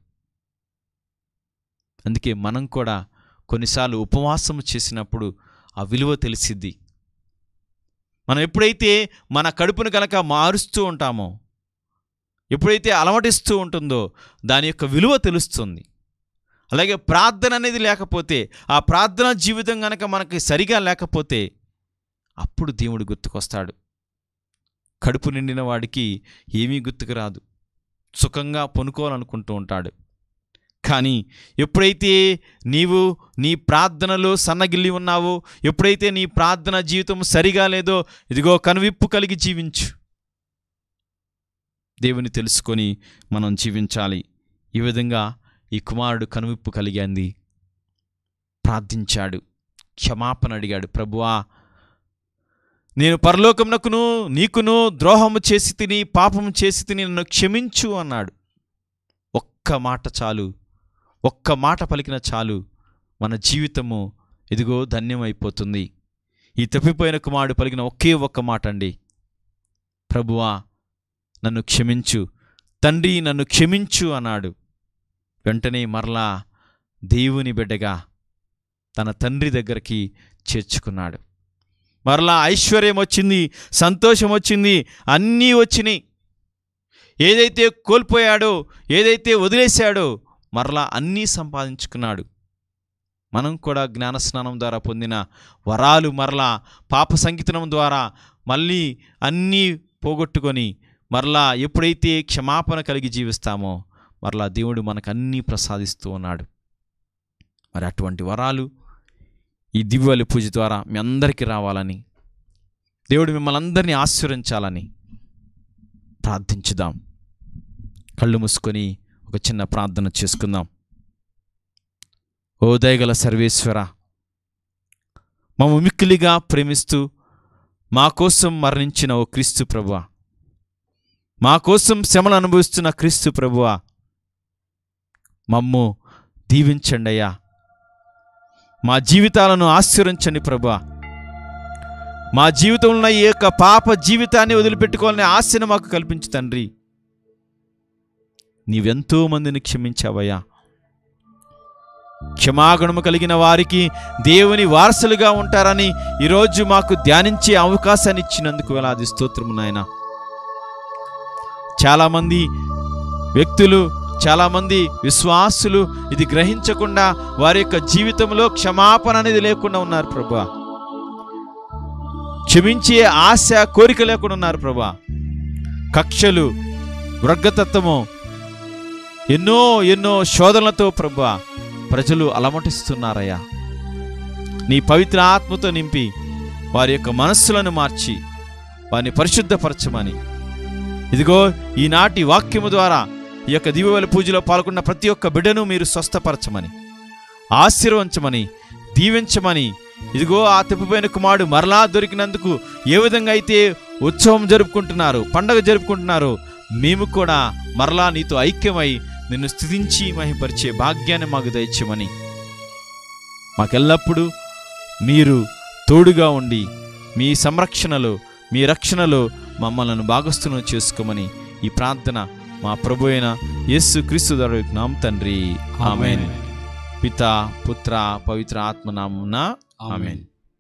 అందుకే మనం కూడా కొన్నిసార్లు ఉపవాసం చేసినప్పుడు ఆ విలువ తెలిసిద్ది మనం ఎప్పుడైతే మన కడుపును కనుక మారుస్తూ ఉంటామో ఎప్పుడైతే అలమటిస్తూ ఉంటుందో దాని యొక్క విలువ తెలుస్తుంది అలాగే ప్రార్థన అనేది లేకపోతే ఆ ప్రార్థన జీవితం కనుక మనకి సరిగా లేకపోతే అప్పుడు దేవుడు గుర్తుకొస్తాడు కడుపు నిండిన వాడికి ఏమీ గుర్తుకు రాదు సుఖంగా పొనుకోవాలనుకుంటూ ఉంటాడు కానీ ఎప్పుడైతే నీవు నీ ప్రార్థనలో సన్నగిల్లి ఉన్నావో ఎప్పుడైతే నీ ప్రార్థన జీవితం సరిగా లేదో ఇదిగో కనువిప్పు కలిగి జీవించు దేవుని తెలుసుకొని మనం జీవించాలి ఈ విధంగా ఈ కుమారుడు కనువిప్పు కలిగింది ప్రార్థించాడు క్షమాపణ అడిగాడు ప్రభువా నేను పరలోకమునకును నీకును ద్రోహము చేసి తిని పాపము చేసి తిని నన్ను క్షమించు అన్నాడు ఒక్క మాట చాలు ఒక్క మాట పలికిన చాలు మన జీవితము ఇదిగో ధన్యమైపోతుంది ఈ తప్పిపోయిన కుమారుడు పలికిన ఒకే ఒక్క మాట అండి ప్రభువా నన్ను క్షమించు తండ్రి నన్ను క్షమించు అన్నాడు వెంటనే మరలా దేవుని బిడ్డగా తన తండ్రి దగ్గరికి చేర్చుకున్నాడు మరలా ఐశ్వర్యం వచ్చింది సంతోషం వచ్చింది అన్నీ వచ్చినాయి ఏదైతే కోల్పోయాడో ఏదైతే వదిలేశాడో మరలా అన్నీ సంపాదించుకున్నాడు మనం కూడా జ్ఞానస్నానం ద్వారా పొందిన వరాలు మరలా పాప సంగీతనం ద్వారా మళ్ళీ అన్నీ పోగొట్టుకొని మరలా ఎప్పుడైతే క్షమాపణ కలిగి జీవిస్తామో మరలా దేవుడు మనకు అన్నీ ప్రసాదిస్తూ ఉన్నాడు మరి అటువంటి వరాలు ఈ దివ్యలి పూజ ద్వారా మీ అందరికీ రావాలని దేవుడు మిమ్మల్ని అందరినీ ఆశీర్వించాలని ప్రార్థించుదాం కళ్ళు మూసుకొని ఒక చిన్న ప్రార్థన చేసుకుందాం ఓ దయగల సర్వేశ్వర మమ్మ మిక్కిలిగా ప్రేమిస్తూ మా కోసం మరణించిన ఓ క్రీస్తు ప్రభువ మా కోసం శ్రమను అనుభవిస్తున్న క్రీస్తు ప్రభువ మమ్ము దీవించండి అయ్యా మా జీవితాలను ఆశీర్వించండి ప్రభా మా జీవితంలో ఉన్న ఈ యొక్క పాప జీవితాన్ని వదిలిపెట్టుకోవాలనే ఆశను మాకు కల్పించు తండ్రి నీవెంతో మందిని క్షమించావయ్యా క్షమాగుణము కలిగిన వారికి దేవుని వారసులుగా ఉంటారని ఈరోజు మాకు ధ్యానించే అవకాశాన్ని ఇచ్చినందుకు వేలాది స్తోత్రము నాయన చాలామంది వ్యక్తులు చాలామంది విశ్వాసులు ఇది గ్రహించకుండా వారి యొక్క జీవితంలో క్షమాపణ అనేది లేకుండా ఉన్నారు ప్రభా క్షమించే ఆశ కోరిక లేకుండా ఉన్నారు ప్రభా కక్షలు వృగ్గతత్వము ఎన్నో ఎన్నో శోధనలతో ప్రభా ప్రజలు అలమటిస్తున్నారయ్యా నీ పవిత్ర ఆత్మతో నింపి వారి యొక్క మనస్సులను మార్చి వారిని పరిశుద్ధపరచమని ఇదిగో ఈనాటి వాక్యము ద్వారా ఈ యొక్క దివ్యవల పూజలో పాల్గొన్న ప్రతి ఒక్క బిడ్డను మీరు స్వస్థపరచమని ఆశీర్వంచమని దీవించమని ఇదిగో ఆ తిప్పిపోయిన కుమారుడు మరలా దొరికినందుకు ఏ విధంగా అయితే ఉత్సవం జరుపుకుంటున్నారు పండగ జరుపుకుంటున్నారు మేము కూడా మరలా నీతో ఐక్యమై నిన్ను స్థుతించి మహిపరిచే భాగ్యాన్ని మాకు దయచేయమని మాకెల్లప్పుడూ మీరు తోడుగా ఉండి మీ సంరక్షణలో మీ రక్షణలో మమ్మల్ని భాగస్థులను చేసుకోమని ఈ ప్రార్థన మా ప్రభు అయిన యేసు క్రీస్తు నాం తండ్రి ఆమెన్ పిత పుత్ర పవిత్ర ఆత్మ నామున ఆమెన్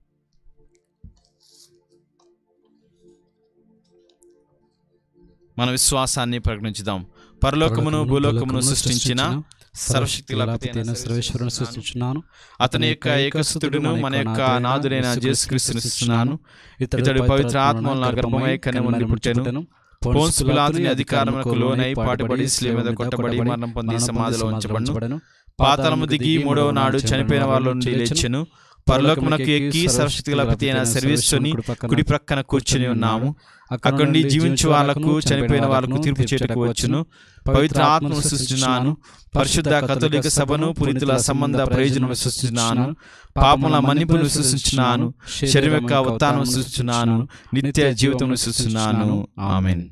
మన విశ్వాసాన్ని ప్రకటించుదాం పరలోకమును భూలోకమును సృష్టించిన సర్వశక్తి సర్వేశ్వరుని సృష్టించున్నాను అతని యొక్క ఏకసుతుడును మన యొక్క నాదుడైన జేసుక్రీస్తుని సృష్టిస్తున్నాను ఇతడు పవిత్ర ఆత్మల గర్భమై కన్యముని పుట్టెను పోన్స్ పిలాతుని అధికారములకు లోనై పాటుపడి స్లీ మీద కొట్టబడి మరణం పొంది సమాధిలో ఉంచబడను పాతాళము దిగి మూడవ నాడు చనిపోయిన వాళ్ళ నుండి లేచెను పరలోకమునకు ఎక్కి సర్వశక్తి గలపతి అయిన సర్వేశ్వరుని కుడి ప్రక్కన కూర్చుని ఉన్నాము అక్కడి నుండి జీవించు వాళ్లకు చనిపోయిన వాళ్లకు తీర్పు చేటకు వచ్చును పవిత్ర ఆత్మను సృష్టిస్తున్నాను పరిశుద్ధ కథోలిక సభను పునీతుల సంబంధ ప్రయోజనం సృష్టిస్తున్నాను పాపముల మన్నిపును సృష్టిస్తున్నాను శరీరం యొక్క ఉత్తానం సృష్టిస్తున్నాను నిత్య జీవితం సృష్టిస్తున్నాను ఆమెన్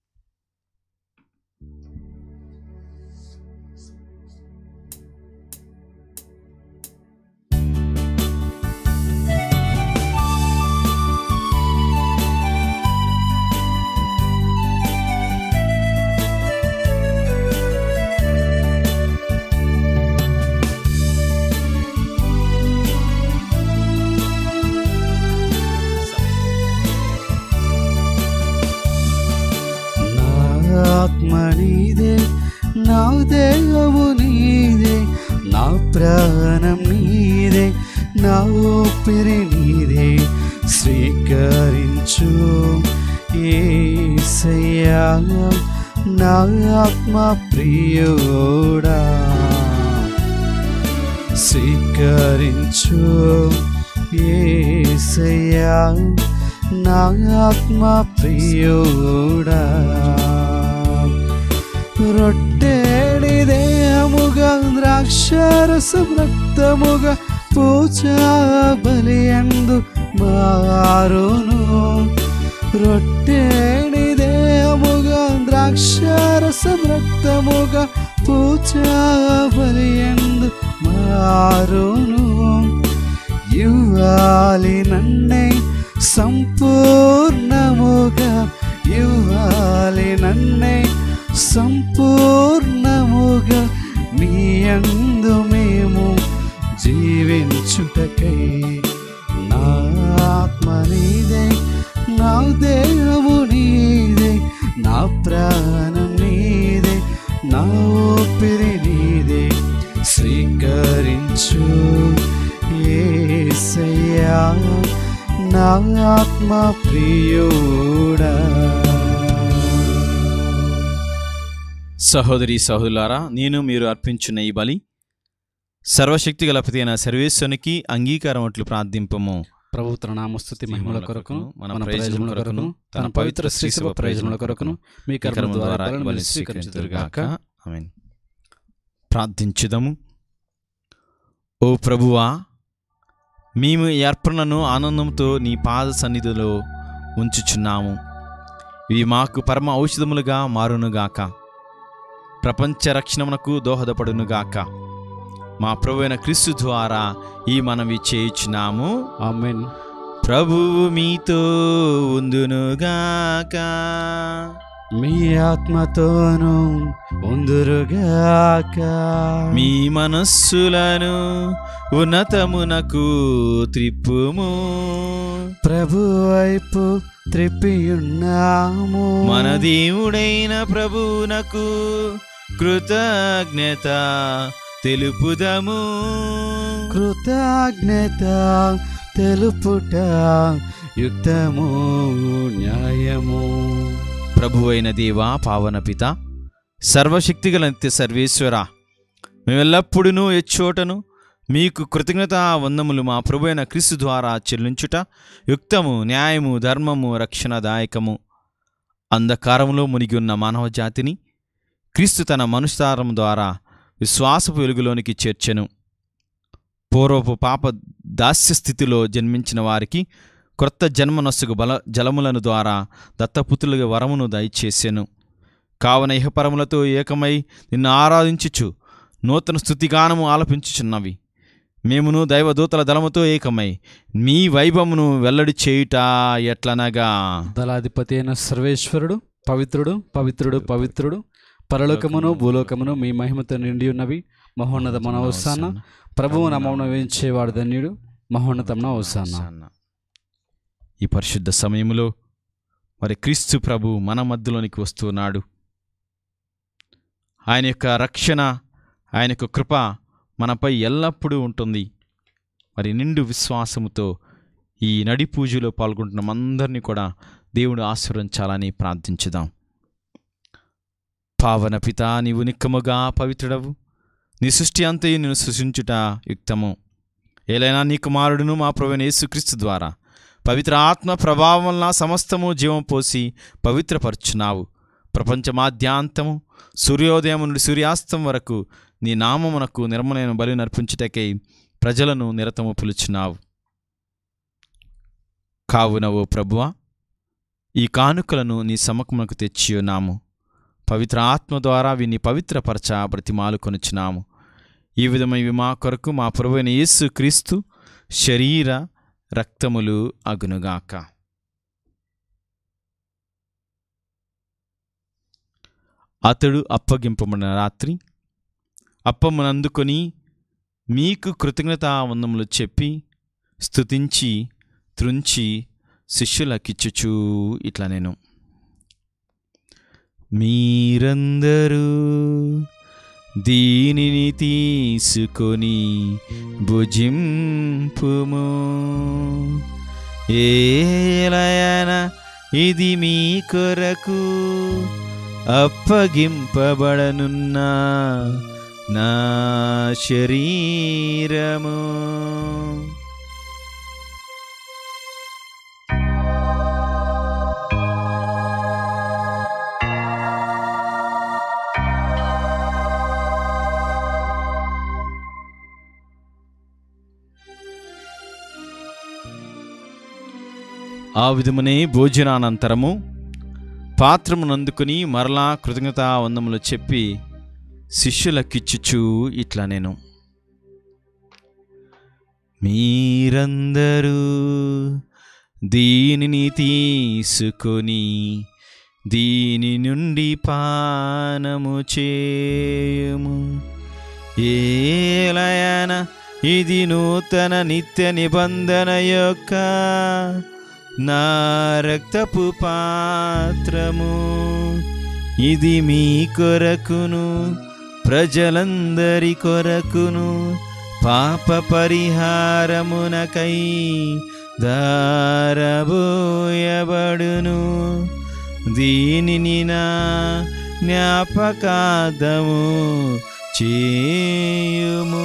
నా ఆత్మ నీదే నా దేహము నీదే నా ప్రాణం నీదే నా ఊపిరి నీదే స్వీకరించు ఏసయ్యా నా ఆత్మ ప్రియుడా స్వీకరించు ఏసయ్యా నా ఆత్మ ప్రియుడా రొట్టెడి దేహముగా ద్రాక్షరసం రక్తముగా పూజా బలియందు మారును రొట్టెడి దేహముగా ద్రాక్షరసం రక్తముగా పూజా బలియందు మారును ఇవ్వాలి నన్నే సంపూర్ణముగా ఇవ్వాలి నన్నే సంపూర్ణముగా నీ అందు మేము జీవించుటకై నా ఆత్మ నీదే నా దేహము నీదే నా ప్రాణం నీదే నా ఊపిరి నీదే స్వీకరించు ఏసయ్యా నా ఆత్మ ప్రియుడా సహోదరి సహోదరులారా నేను మీరు అర్పించిన ఈ బలి సర్వశక్తి గలపతి అయిన సర్వేశ్వరునికి అంగీకారం అట్లు ప్రార్థింపము ప్రభు తన నామస్తుతి మహిమల కొరకును మన ప్రయోజనముల కొరకును తన పవిత్ర శ్రీశివ ప్రయోజనముల కొరకును మీ కర్మ కర్మ ద్వారా ద్వారా బలిని బలి స్వీకరించుదురుగాక స్వీకరించుదురుగాక ఆమేన్ ప్రార్థించుదము ఓ ప్రభువా మేము ఈ అర్పణను ఆనందంతో నీ పాద సన్నిధిలో ఉంచుచున్నాము ఇవి మాకు పరమ ఔషధములుగా మారునుగాక ప్రపంచ రక్షణమునకు దోహదపడునుగాక మా ప్రభు అయిన క్రీస్తు ద్వారా ఈ మనవి చేయుచున్నాము ఆమేన్ ప్రభువు మీతో ఉందునుగాక మీ ఆత్మతోనూ ఉందురుగాక మీ మనస్సులను ఉన్నతమునకు త్రిప్పుము ప్రభు వైపు త్రిప్పియున్నాము మన దేవుడైన ప్రభువునకు కృతజ్ఞత తెలుపుదము కృతజ్ఞత తెలుపుట యుక్తము న్యాయము ప్రభువైన దేవా పావన పిత సర్వశక్తిగల నిత్య సర్వేశ్వర మేమెల్లప్పుడూ ఎచ్చోటను మీకు కృతజ్ఞత వందములు మా ప్రభు అయిన క్రీస్తు ద్వారా చెల్లించుట యుక్తము న్యాయము ధర్మము రక్షణదాయకము అంధకారములో మునిగి ఉన్న మానవ జాతిని క్రీస్తు తన మనుష్యారం ద్వారా విశ్వాసపు వెలుగులోనికి చేర్చెను పూర్వపు పాప దాస్య స్థితిలో జన్మించిన వారికి క్రొత్త జన్మనస్సుకు బల జలములను ద్వారా దత్తపుత్రులుగా వరమును దయచేసెను కావున ఇహపరములతో ఏకమై నిన్ను ఆరాధించుచు నూతన స్థుతిగానము ఆలపించుచున్నవి మేమును దైవదూతల దళముతో ఏకమై మీ వైభవమును వెల్లడి చేయుట ఎట్లనగా దళాధిపతి అయిన సర్వేశ్వరుడు పవిత్రుడు పవిత్రుడు పవిత్రుడు పరలోకమును భూలోకమును మీ మహిమతో నిండి ఉన్నవి మహోన్నత మన అవసాన ప్రభువు నమమున వేయించేవాడు ధన్యుడు మహోన్నతమున అవసాన ఈ పరిశుద్ధ సమయంలో మరి క్రీస్తు ప్రభు మన మధ్యలోనికి వస్తున్నాడు ఆయన యొక్క రక్షణ ఆయన యొక్క కృప మనపై ఎల్లప్పుడూ ఉంటుంది మరి నిండు విశ్వాసముతో ఈ నడి పూజలో పాల్గొంటున్న అందరినీ కూడా దేవుడు ఆశీర్వదించాలని ప్రార్థించుదాం పావన పిత నీవు నిక్కముగా పవిత్రుడవు నీ సృష్టి అంతయు నేను సృష్టించుట యుక్తము ఏలైనా నీ కుమారుడును మా ప్రభువైన యేసుక్రీస్తు ద్వారా పవిత్ర ఆత్మ ప్రభావం వలన సమస్తము జీవం పోసి పవిత్రపరచున్నావు ప్రపంచమాద్యాంతము సూర్యోదయం నుండి సూర్యాస్తం వరకు నీ నామమునకు నిర్మలైన బలి నర్పించుటకై ప్రజలను నిరతము పిలుచున్నావు కావున ఓ ప్రభువా ఈ కానుకలను నీ సముఖమునకు తెచ్చియున్నాము పవిత్ర ఆత్మ ద్వారా వీని పవిత్రపరచ బ్రతిమాలు కొనుచున్నాము ఈ విధమైనవి మా కొరకు మా ప్రభువైన యేసు క్రీస్తు శరీర రక్తములు అగునుగాక అతడు అప్పగింపబడిన రాత్రి అప్పమునందుకొని మీకు కృతజ్ఞతా వందములు చెప్పి స్తుతించి త్రుంచి శిష్యులకిచ్చుచూ ఇట్లా నేను మీరందరూ దీనిని తీసుకొని భుజింపుము ఏలయన ఇది మీ కొరకు అప్పగింపబడనున్న నా శరీరము ఆ విధమునే భోజనానంతరము పాత్రమునందుకుని మరలా కృతజ్ఞతా వందములు చెప్పి శిష్యులకిచ్చుచూ ఇట్లా నేను మీరందరూ దీనిని తీసుకొని దీని నుండి పానము చేయుము ఏలయన ఇది నూతన నిత్య నిబంధన యొక్క నా రక్తపు పాత్రము ఇది మీ కొరకును ప్రజలందరి కొరకును పాప పరిహారమునకై దారబోయబడును దీనిని నా జ్ఞాపకాదము చేయుము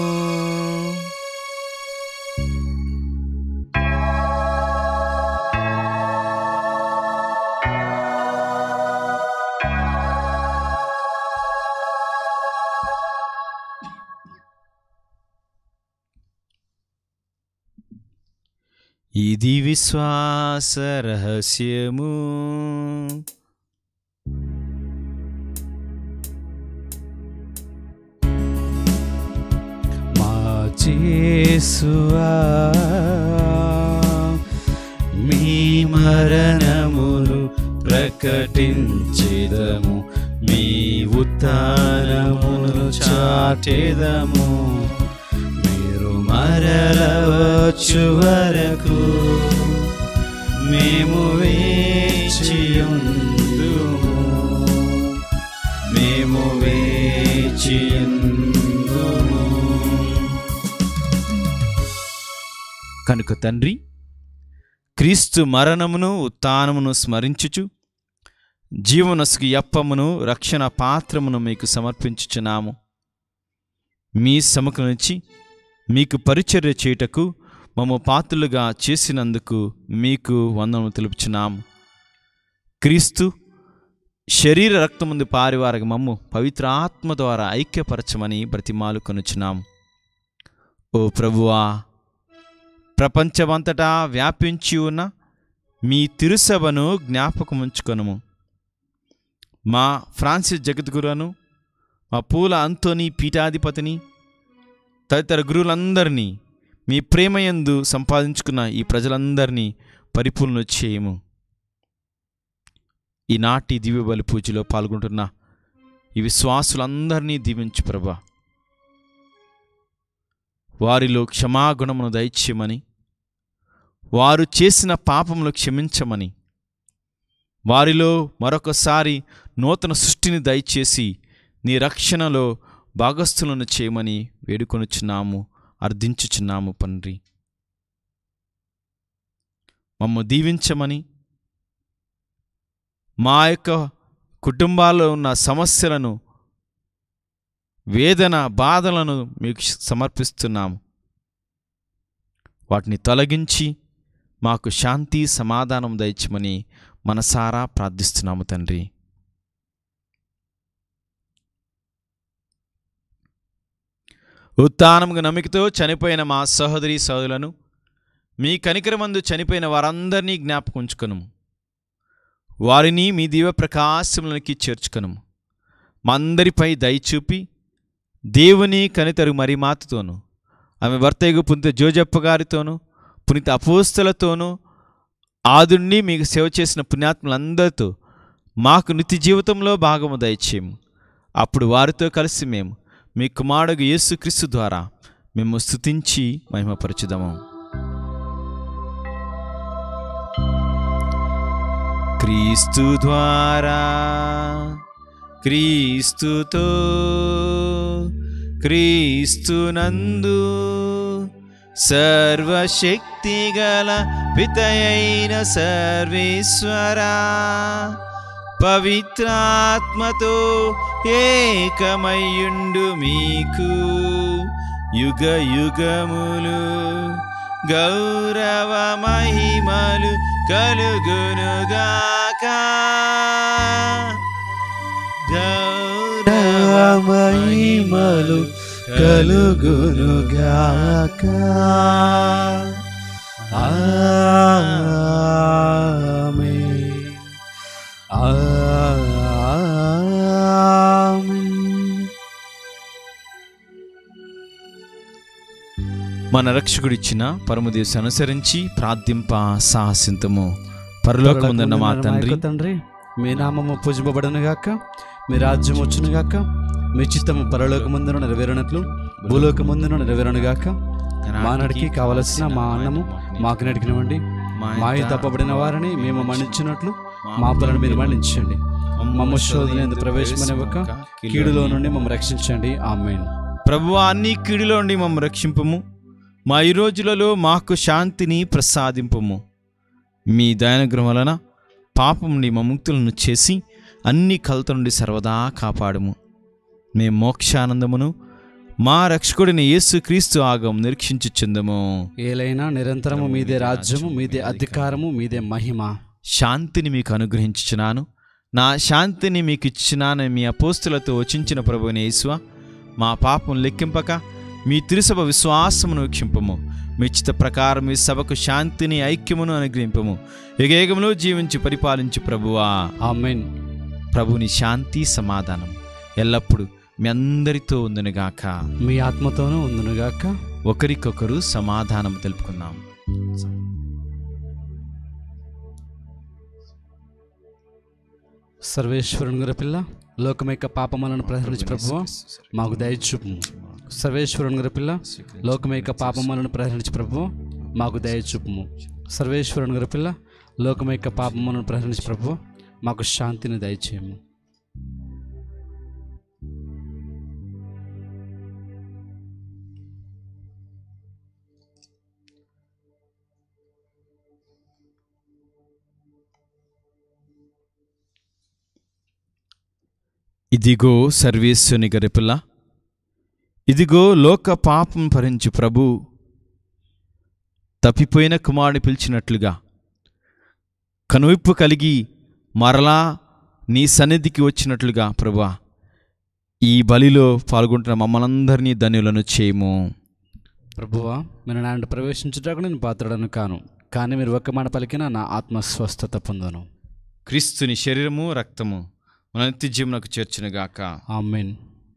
ఇది విశ్వాస రహస్యము మా చేసువా మీ మరణములు ప్రకటించుచున్నాము ప్రకటించేదము మీ ఉత్తానమును చాటేదము మీరు మరలవచ్చు వరకు మేము వేచియుందుము మేము వేచియుందుము కనుక తండ్రి క్రీస్తు మరణమును ఉత్థానమును స్మరించుచు జీవనసుకి యప్పమును రక్షణ పాత్రమును మీకు సమర్పించుచున్నాము మీ సముఖ నుంచి మీకు పరిచర్య చేయుటకు మమ్మ పాత్రులుగా చేసినందుకు మీకు వందనము తెలుపుచున్నాము క్రీస్తు శరీర రక్తముందు పారివారక మమ్ము పవిత్ర ఆత్మ ద్వారా ఐక్యపరచమని బ్రతిమాలు కొనుచున్నాము ఓ ప్రభువా ప్రపంచమంతటా వ్యాపించి ఉన్న మీ తిరుసభను జ్ఞాపకముంచుకొనుము మా ఫ్రాన్సిస్ జగద్గురును మా పూల అంతోని పీఠాధిపతిని తదితర గురువులందరినీ మీ ప్రేమయందు సంపాదించుకున్న ఈ ప్రజలందరినీ పరిపూర్ణ చేయము ఈనాటి దివ్య బలి పూజలో పాల్గొంటున్న ఈ విశ్వాసులందరినీ దీవించు ప్రభా వారిలో క్షమాగుణమును దయచేయమని వారు చేసిన పాపములు క్షమించమని వారిలో మరొకసారి నూతన సృష్టిని దయచేసి నీ రక్షణలో భాగస్థులను చేయమని వేడుకొనుచున్నాము అర్థించుచున్నాము పండ్రి మమ్మ దీవించమని మా యొక్క కుటుంబాల్లో ఉన్న సమస్యలను వేదన బాధలను మీకు సమర్పిస్తున్నాము వాటిని తొలగించి మాకు శాంతి సమాధానం దయచమని మనసారా ప్రార్థిస్తున్నాము తండ్రి ఉత్థానముగా నమ్మికతో చనిపోయిన మా సహోదరి సహోదరులను మీ కనికరమందు చనిపోయిన వారందరినీ జ్ఞాపకం ఉంచుకొనుము వారిని మీ దివ్య ప్రకాశములకి చేర్చుకొనుము మా అందరిపై దయచూపి దేవుని కనితరు మరి మాతతోను ఆమె భర్తయ్య పునిత జోజప్ప గారితోనూ పునీత అపోస్తలతోనూ ఆదుండి మీకు సేవ చేసిన పుణ్యాత్ములందరితో మాకు నిత్య జీవితంలో భాగము దయచేయము అప్పుడు వారితో కలిసి మేము మీ కుమారుడు యేసుక్రీస్తు ద్వారా మేము స్తుతించి మహిమపరచుదాము క్రీస్తు ద్వారా క్రీస్తుతో క్రీస్తునందు సర్వశక్తిగల పితయైన సర్వేశ్వరా పవిత్రాత్మతో ఏకమయ్యుండు మీకు యుగ యుగములు గౌరవ మహిమలు కలుగునుగాక గౌరవ మహిమలు కలుగునుగాక ఆమేన్. ఆమేన్. మన రక్షకుడిచ్చిన పరమదేశ అనుసరించి ప్రార్థింప సాహసింతము పరలోకముందన్న మా తండ్రి యొక్క తండ్రి మీ నామము పూజింపబడను గాక మీ రాజ్యం వచ్చును గాక మీ చిత్తము పరలోకమందున నెరవేరినట్లు భూలోకమందున నెరవేరును గాక మా నడికి కావలసిన మా అన్నము మాకు నడికినవ్వండి మా తప్పబడిన వారిని మేము మన్నించినట్లు మా పనులను మీరు మన్నించండి మమ్మ శోధన ఎందు ప్రవేశమనివ్వక కీడులో నుండి మమ్మల్ని రక్షించండి ఆమెన్ ప్రభువా అన్ని కీడులో నుండి మమ్మ రక్షింపము మా ఈ రోజులలో మాకు శాంతిని ప్రసాదింపము మీ దయానుగ్రహం వలన పాపం నుండి మా ముక్తులను చేసి అన్ని కలత నుండి సర్వదా కాపాడము మేము మోక్షానందమును మా రక్షకుడిని యేసుక్రీస్తు ఆగం నిరీక్షించుచుందము ఏలైనా నిరంతరము మీదే రాజ్యము మీదే అధికారము మీదే మహిమ శాంతిని మీకు అనుగ్రహించుచున్నాను నా శాంతిని మీకు ఇచ్చినానని మీ అపోస్తులతో వచించిన ప్రభుని యేసువ మా పాపం లెక్కింపక మీ తిరుసభ విశ్వాసమును వీక్షింపము మీ చిత్త ప్రకారం మీ సభకు శాంతిని ఐక్యమును అనుగ్రహింపము యుగేగములో జీవించి పరిపాలించు ప్రభువా ఆమెన్ ప్రభుని శాంతి సమాధానం ఎల్లప్పుడూ మీ అందరితో ఉందనుగాక మీ ఆత్మతోనూ ఉందునుగాక ఒకరికొకరు సమాధానం తెలుపుకుందాం సర్వేశ్వరుని గారి పిల్ల లోకం యొక్క పాపములను ప్రహరించి ప్రభువ మాకు దయచూపుము సర్వేశ్వరుని గారి పిల్ల లోకం యొక్క పాపములను ప్రహరించి ప్రభువ మాకు దయచూపుము సర్వేశ్వరుని గారి పిల్ల లోకం యొక్క పాపములను ప్రహరించి ప్రభువ మాకు శాంతిని దయచేయము ఇదిగో సర్వేశ్వని గరిపిల్ల ఇదిగో లోక పాపం భరించి ప్రభు తప్పిపోయిన కుమారుని పిలిచినట్లుగా కనువిప్పు కలిగి మరలా నీ సన్నిధికి వచ్చినట్లుగా ప్రభా ఈ బలిలో పాల్గొంటున్న మమ్మల్ందరినీ ధన్యులను చేయము ప్రభువా మీరు నాంటి ప్రవేశించుటకు నేను పాత్రడను కాను కానీ మీరు ఒక్క మాట పలికిన నా ఆత్మ స్వస్థత పొందను క్రీస్తుని శరీరము రక్తము మన నిత్యజీవనకు చేర్చునుగాక ఆమెన్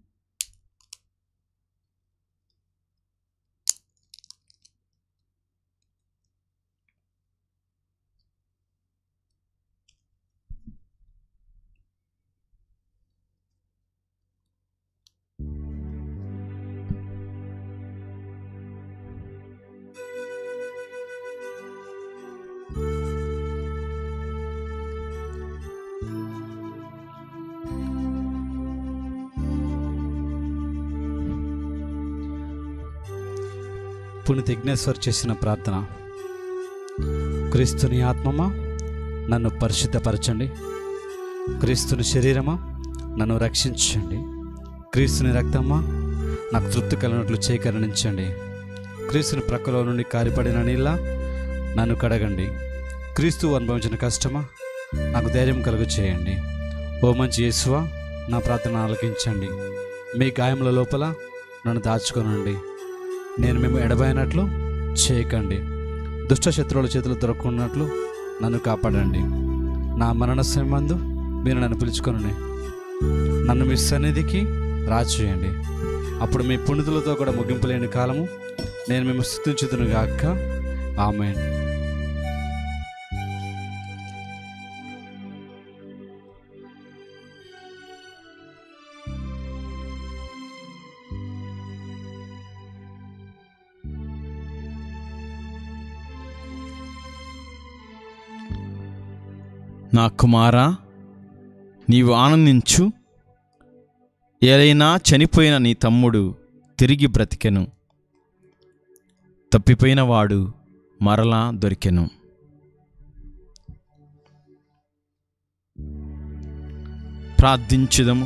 పుణిత యజ్ఞేశ్వర్ చేసిన ప్రార్థన క్రీస్తుని ఆత్మమా నన్ను పరిశుద్ధపరచండి క్రీస్తుని శరీరమా నన్ను రక్షించండి క్రీస్తుని రక్తమా నాకు తృప్తి కలిగినట్లు చేకరణించండి క్రీస్తుని ప్రక్కలో నుండి కారిపడిన నీళ్ళ నన్ను కడగండి క్రీస్తు అనుభవించిన కష్టమా నాకు ధైర్యం కలుగు చేయండి ఓ మంచి యేసువా నా ప్రార్థన ఆలకించండి మీ గాయముల లోపల నన్ను దాచుకోనండి నేను మేము ఎడబైనట్లు చేయకండి దుష్ట శత్రువుల చేతులు దొరకకున్నట్లు నన్ను కాపాడండి నా మరణ సమయందు మీరు నన్ను పిలుచుకొనని నన్ను మీ సన్నిధికి రాచేయండి అప్పుడు మీ పుణితులతో కూడా ముగింపు లేని కాలము నేను మేము స్థుతించుదును గాక ఆమె నా కుమారా నీవు ఆనందించు ఏదైనా చనిపోయిన నీ తమ్ముడు తిరిగి బ్రతికెను తప్పిపోయిన వాడు మరలా దొరికెను ప్రార్థించుదము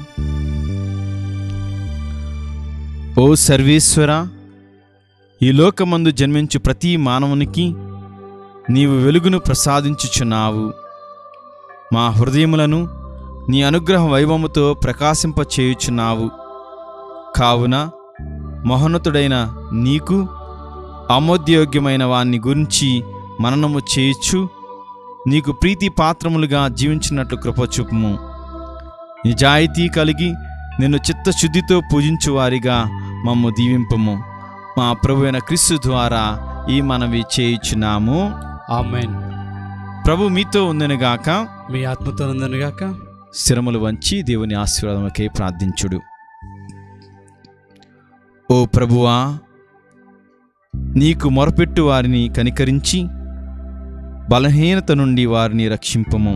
ఓ సర్వేశ్వర ఈ లోకమందు జన్మించు ప్రతి మానవునికి నీవు వెలుగును ప్రసాదించుచున్నావు మా హృదయములను నీ అనుగ్రహ వైభవముతో ప్రకాశింపచేయుచున్నావు కావున మహోన్నతుడైన నీకు ఆమోద్యోగ్యమైన వాణ్ణి గురించి మననము చేయుచు నీకు ప్రీతి పాత్రములుగా జీవించినట్లు కృపచూపుము నిజాయితీ కలిగి నిన్ను చిత్తశుద్ధితో పూజించువారిగా మమ్ము దీవింపము మా ప్రభు అయిన క్రీస్తు ద్వారా ఈ మనవి చేయుచున్నాము ఆమెన్ ప్రభు మీతో ఉందనుగాక మీ ఆత్మతో గాక శిరములు వంచి దేవుని ఆశీర్వాదముకై ప్రార్థించుడు ఓ ప్రభువా నీకు మొరపెట్టు వారిని కనికరించి బలహీనత నుండి వారిని రక్షింపము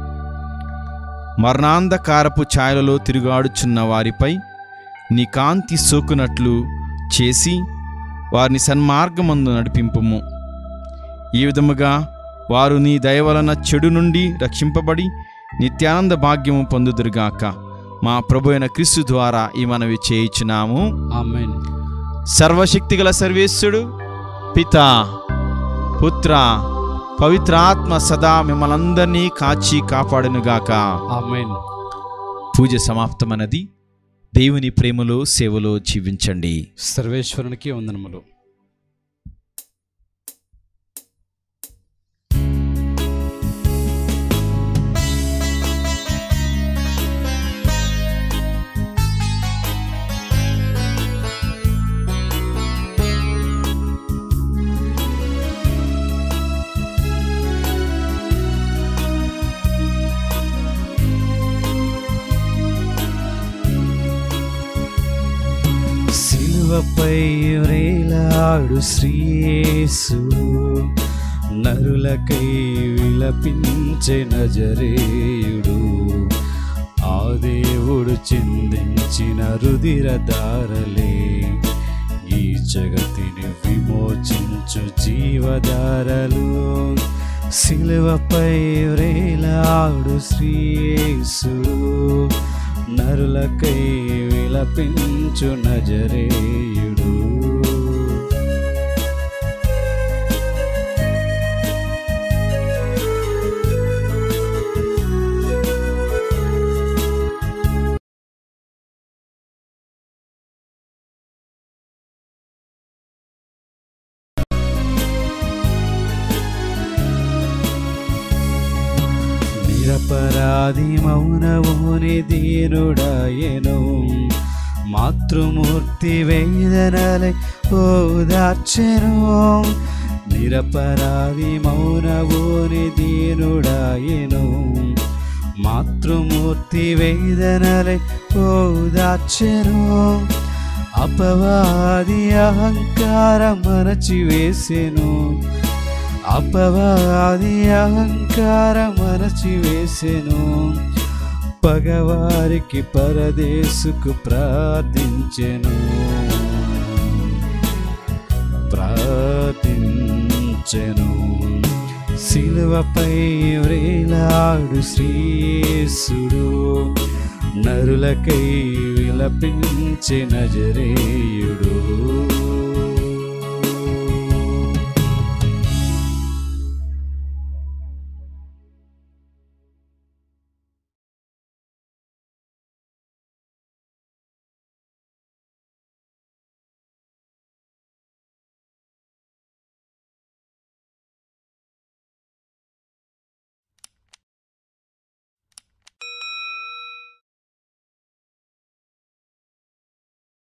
మరణాంధకారపు ఛాయలలో తిరుగాడుచున్న వారిపై నీ కాంతి సోకునట్లు చేసి వారిని సన్మార్గమందు నడిపింపుము ఈ విధముగా వారు నీ దయ వలన చెడు నుండి రక్షింపబడి నిత్యానంద భాగ్యము పొందుదురుగాక మా ప్రభు అయిన క్రీస్తు ద్వారా ఈ మనవి చేయించున్నాము ఆమెన్ సర్వశక్తిగల సర్వేశ్వరుడు పిత పుత్ర పవిత్రాత్మ సదా మిమ్మల్ందరినీ కాచి కాపాడునుగాక ఆమెన్ పూజ సమాప్తమన్నది దేవుని ప్రేమలో సేవలో జీవించండి సర్వేశ్వరునికి వందనములు శిలువపై వ్రేలాడు శ్రీయేసు నరులకై విలపించే నజరేయుడు ఆ దేవుడు చిందించిన రుదిర దారలే ఈ జగతిని విమోచించు జీవధారలు శిలువపై వ్రేలాడు శ్రీయేసుడు నరులకై విలపించు నజరేయుడు నిరపరాధి మౌనముని దీనుడాయను మాతృమూర్తి వేదనలై ఓదార్చెను నిరపరాధి మౌనముని దీనుడాయను మాతృమూర్తి వేదనలై ఓదార్చెను అపవాది అహంకారం మనచివేసెను అపవాది అహంకారం మనచివేసెను పగవారికి పరదేశుకు ప్రార్థించెను ప్రార్థించెను శిలువపై వ్రేలాడు శ్రీయేసుడు నరులకై విలపించే నజరేయుడు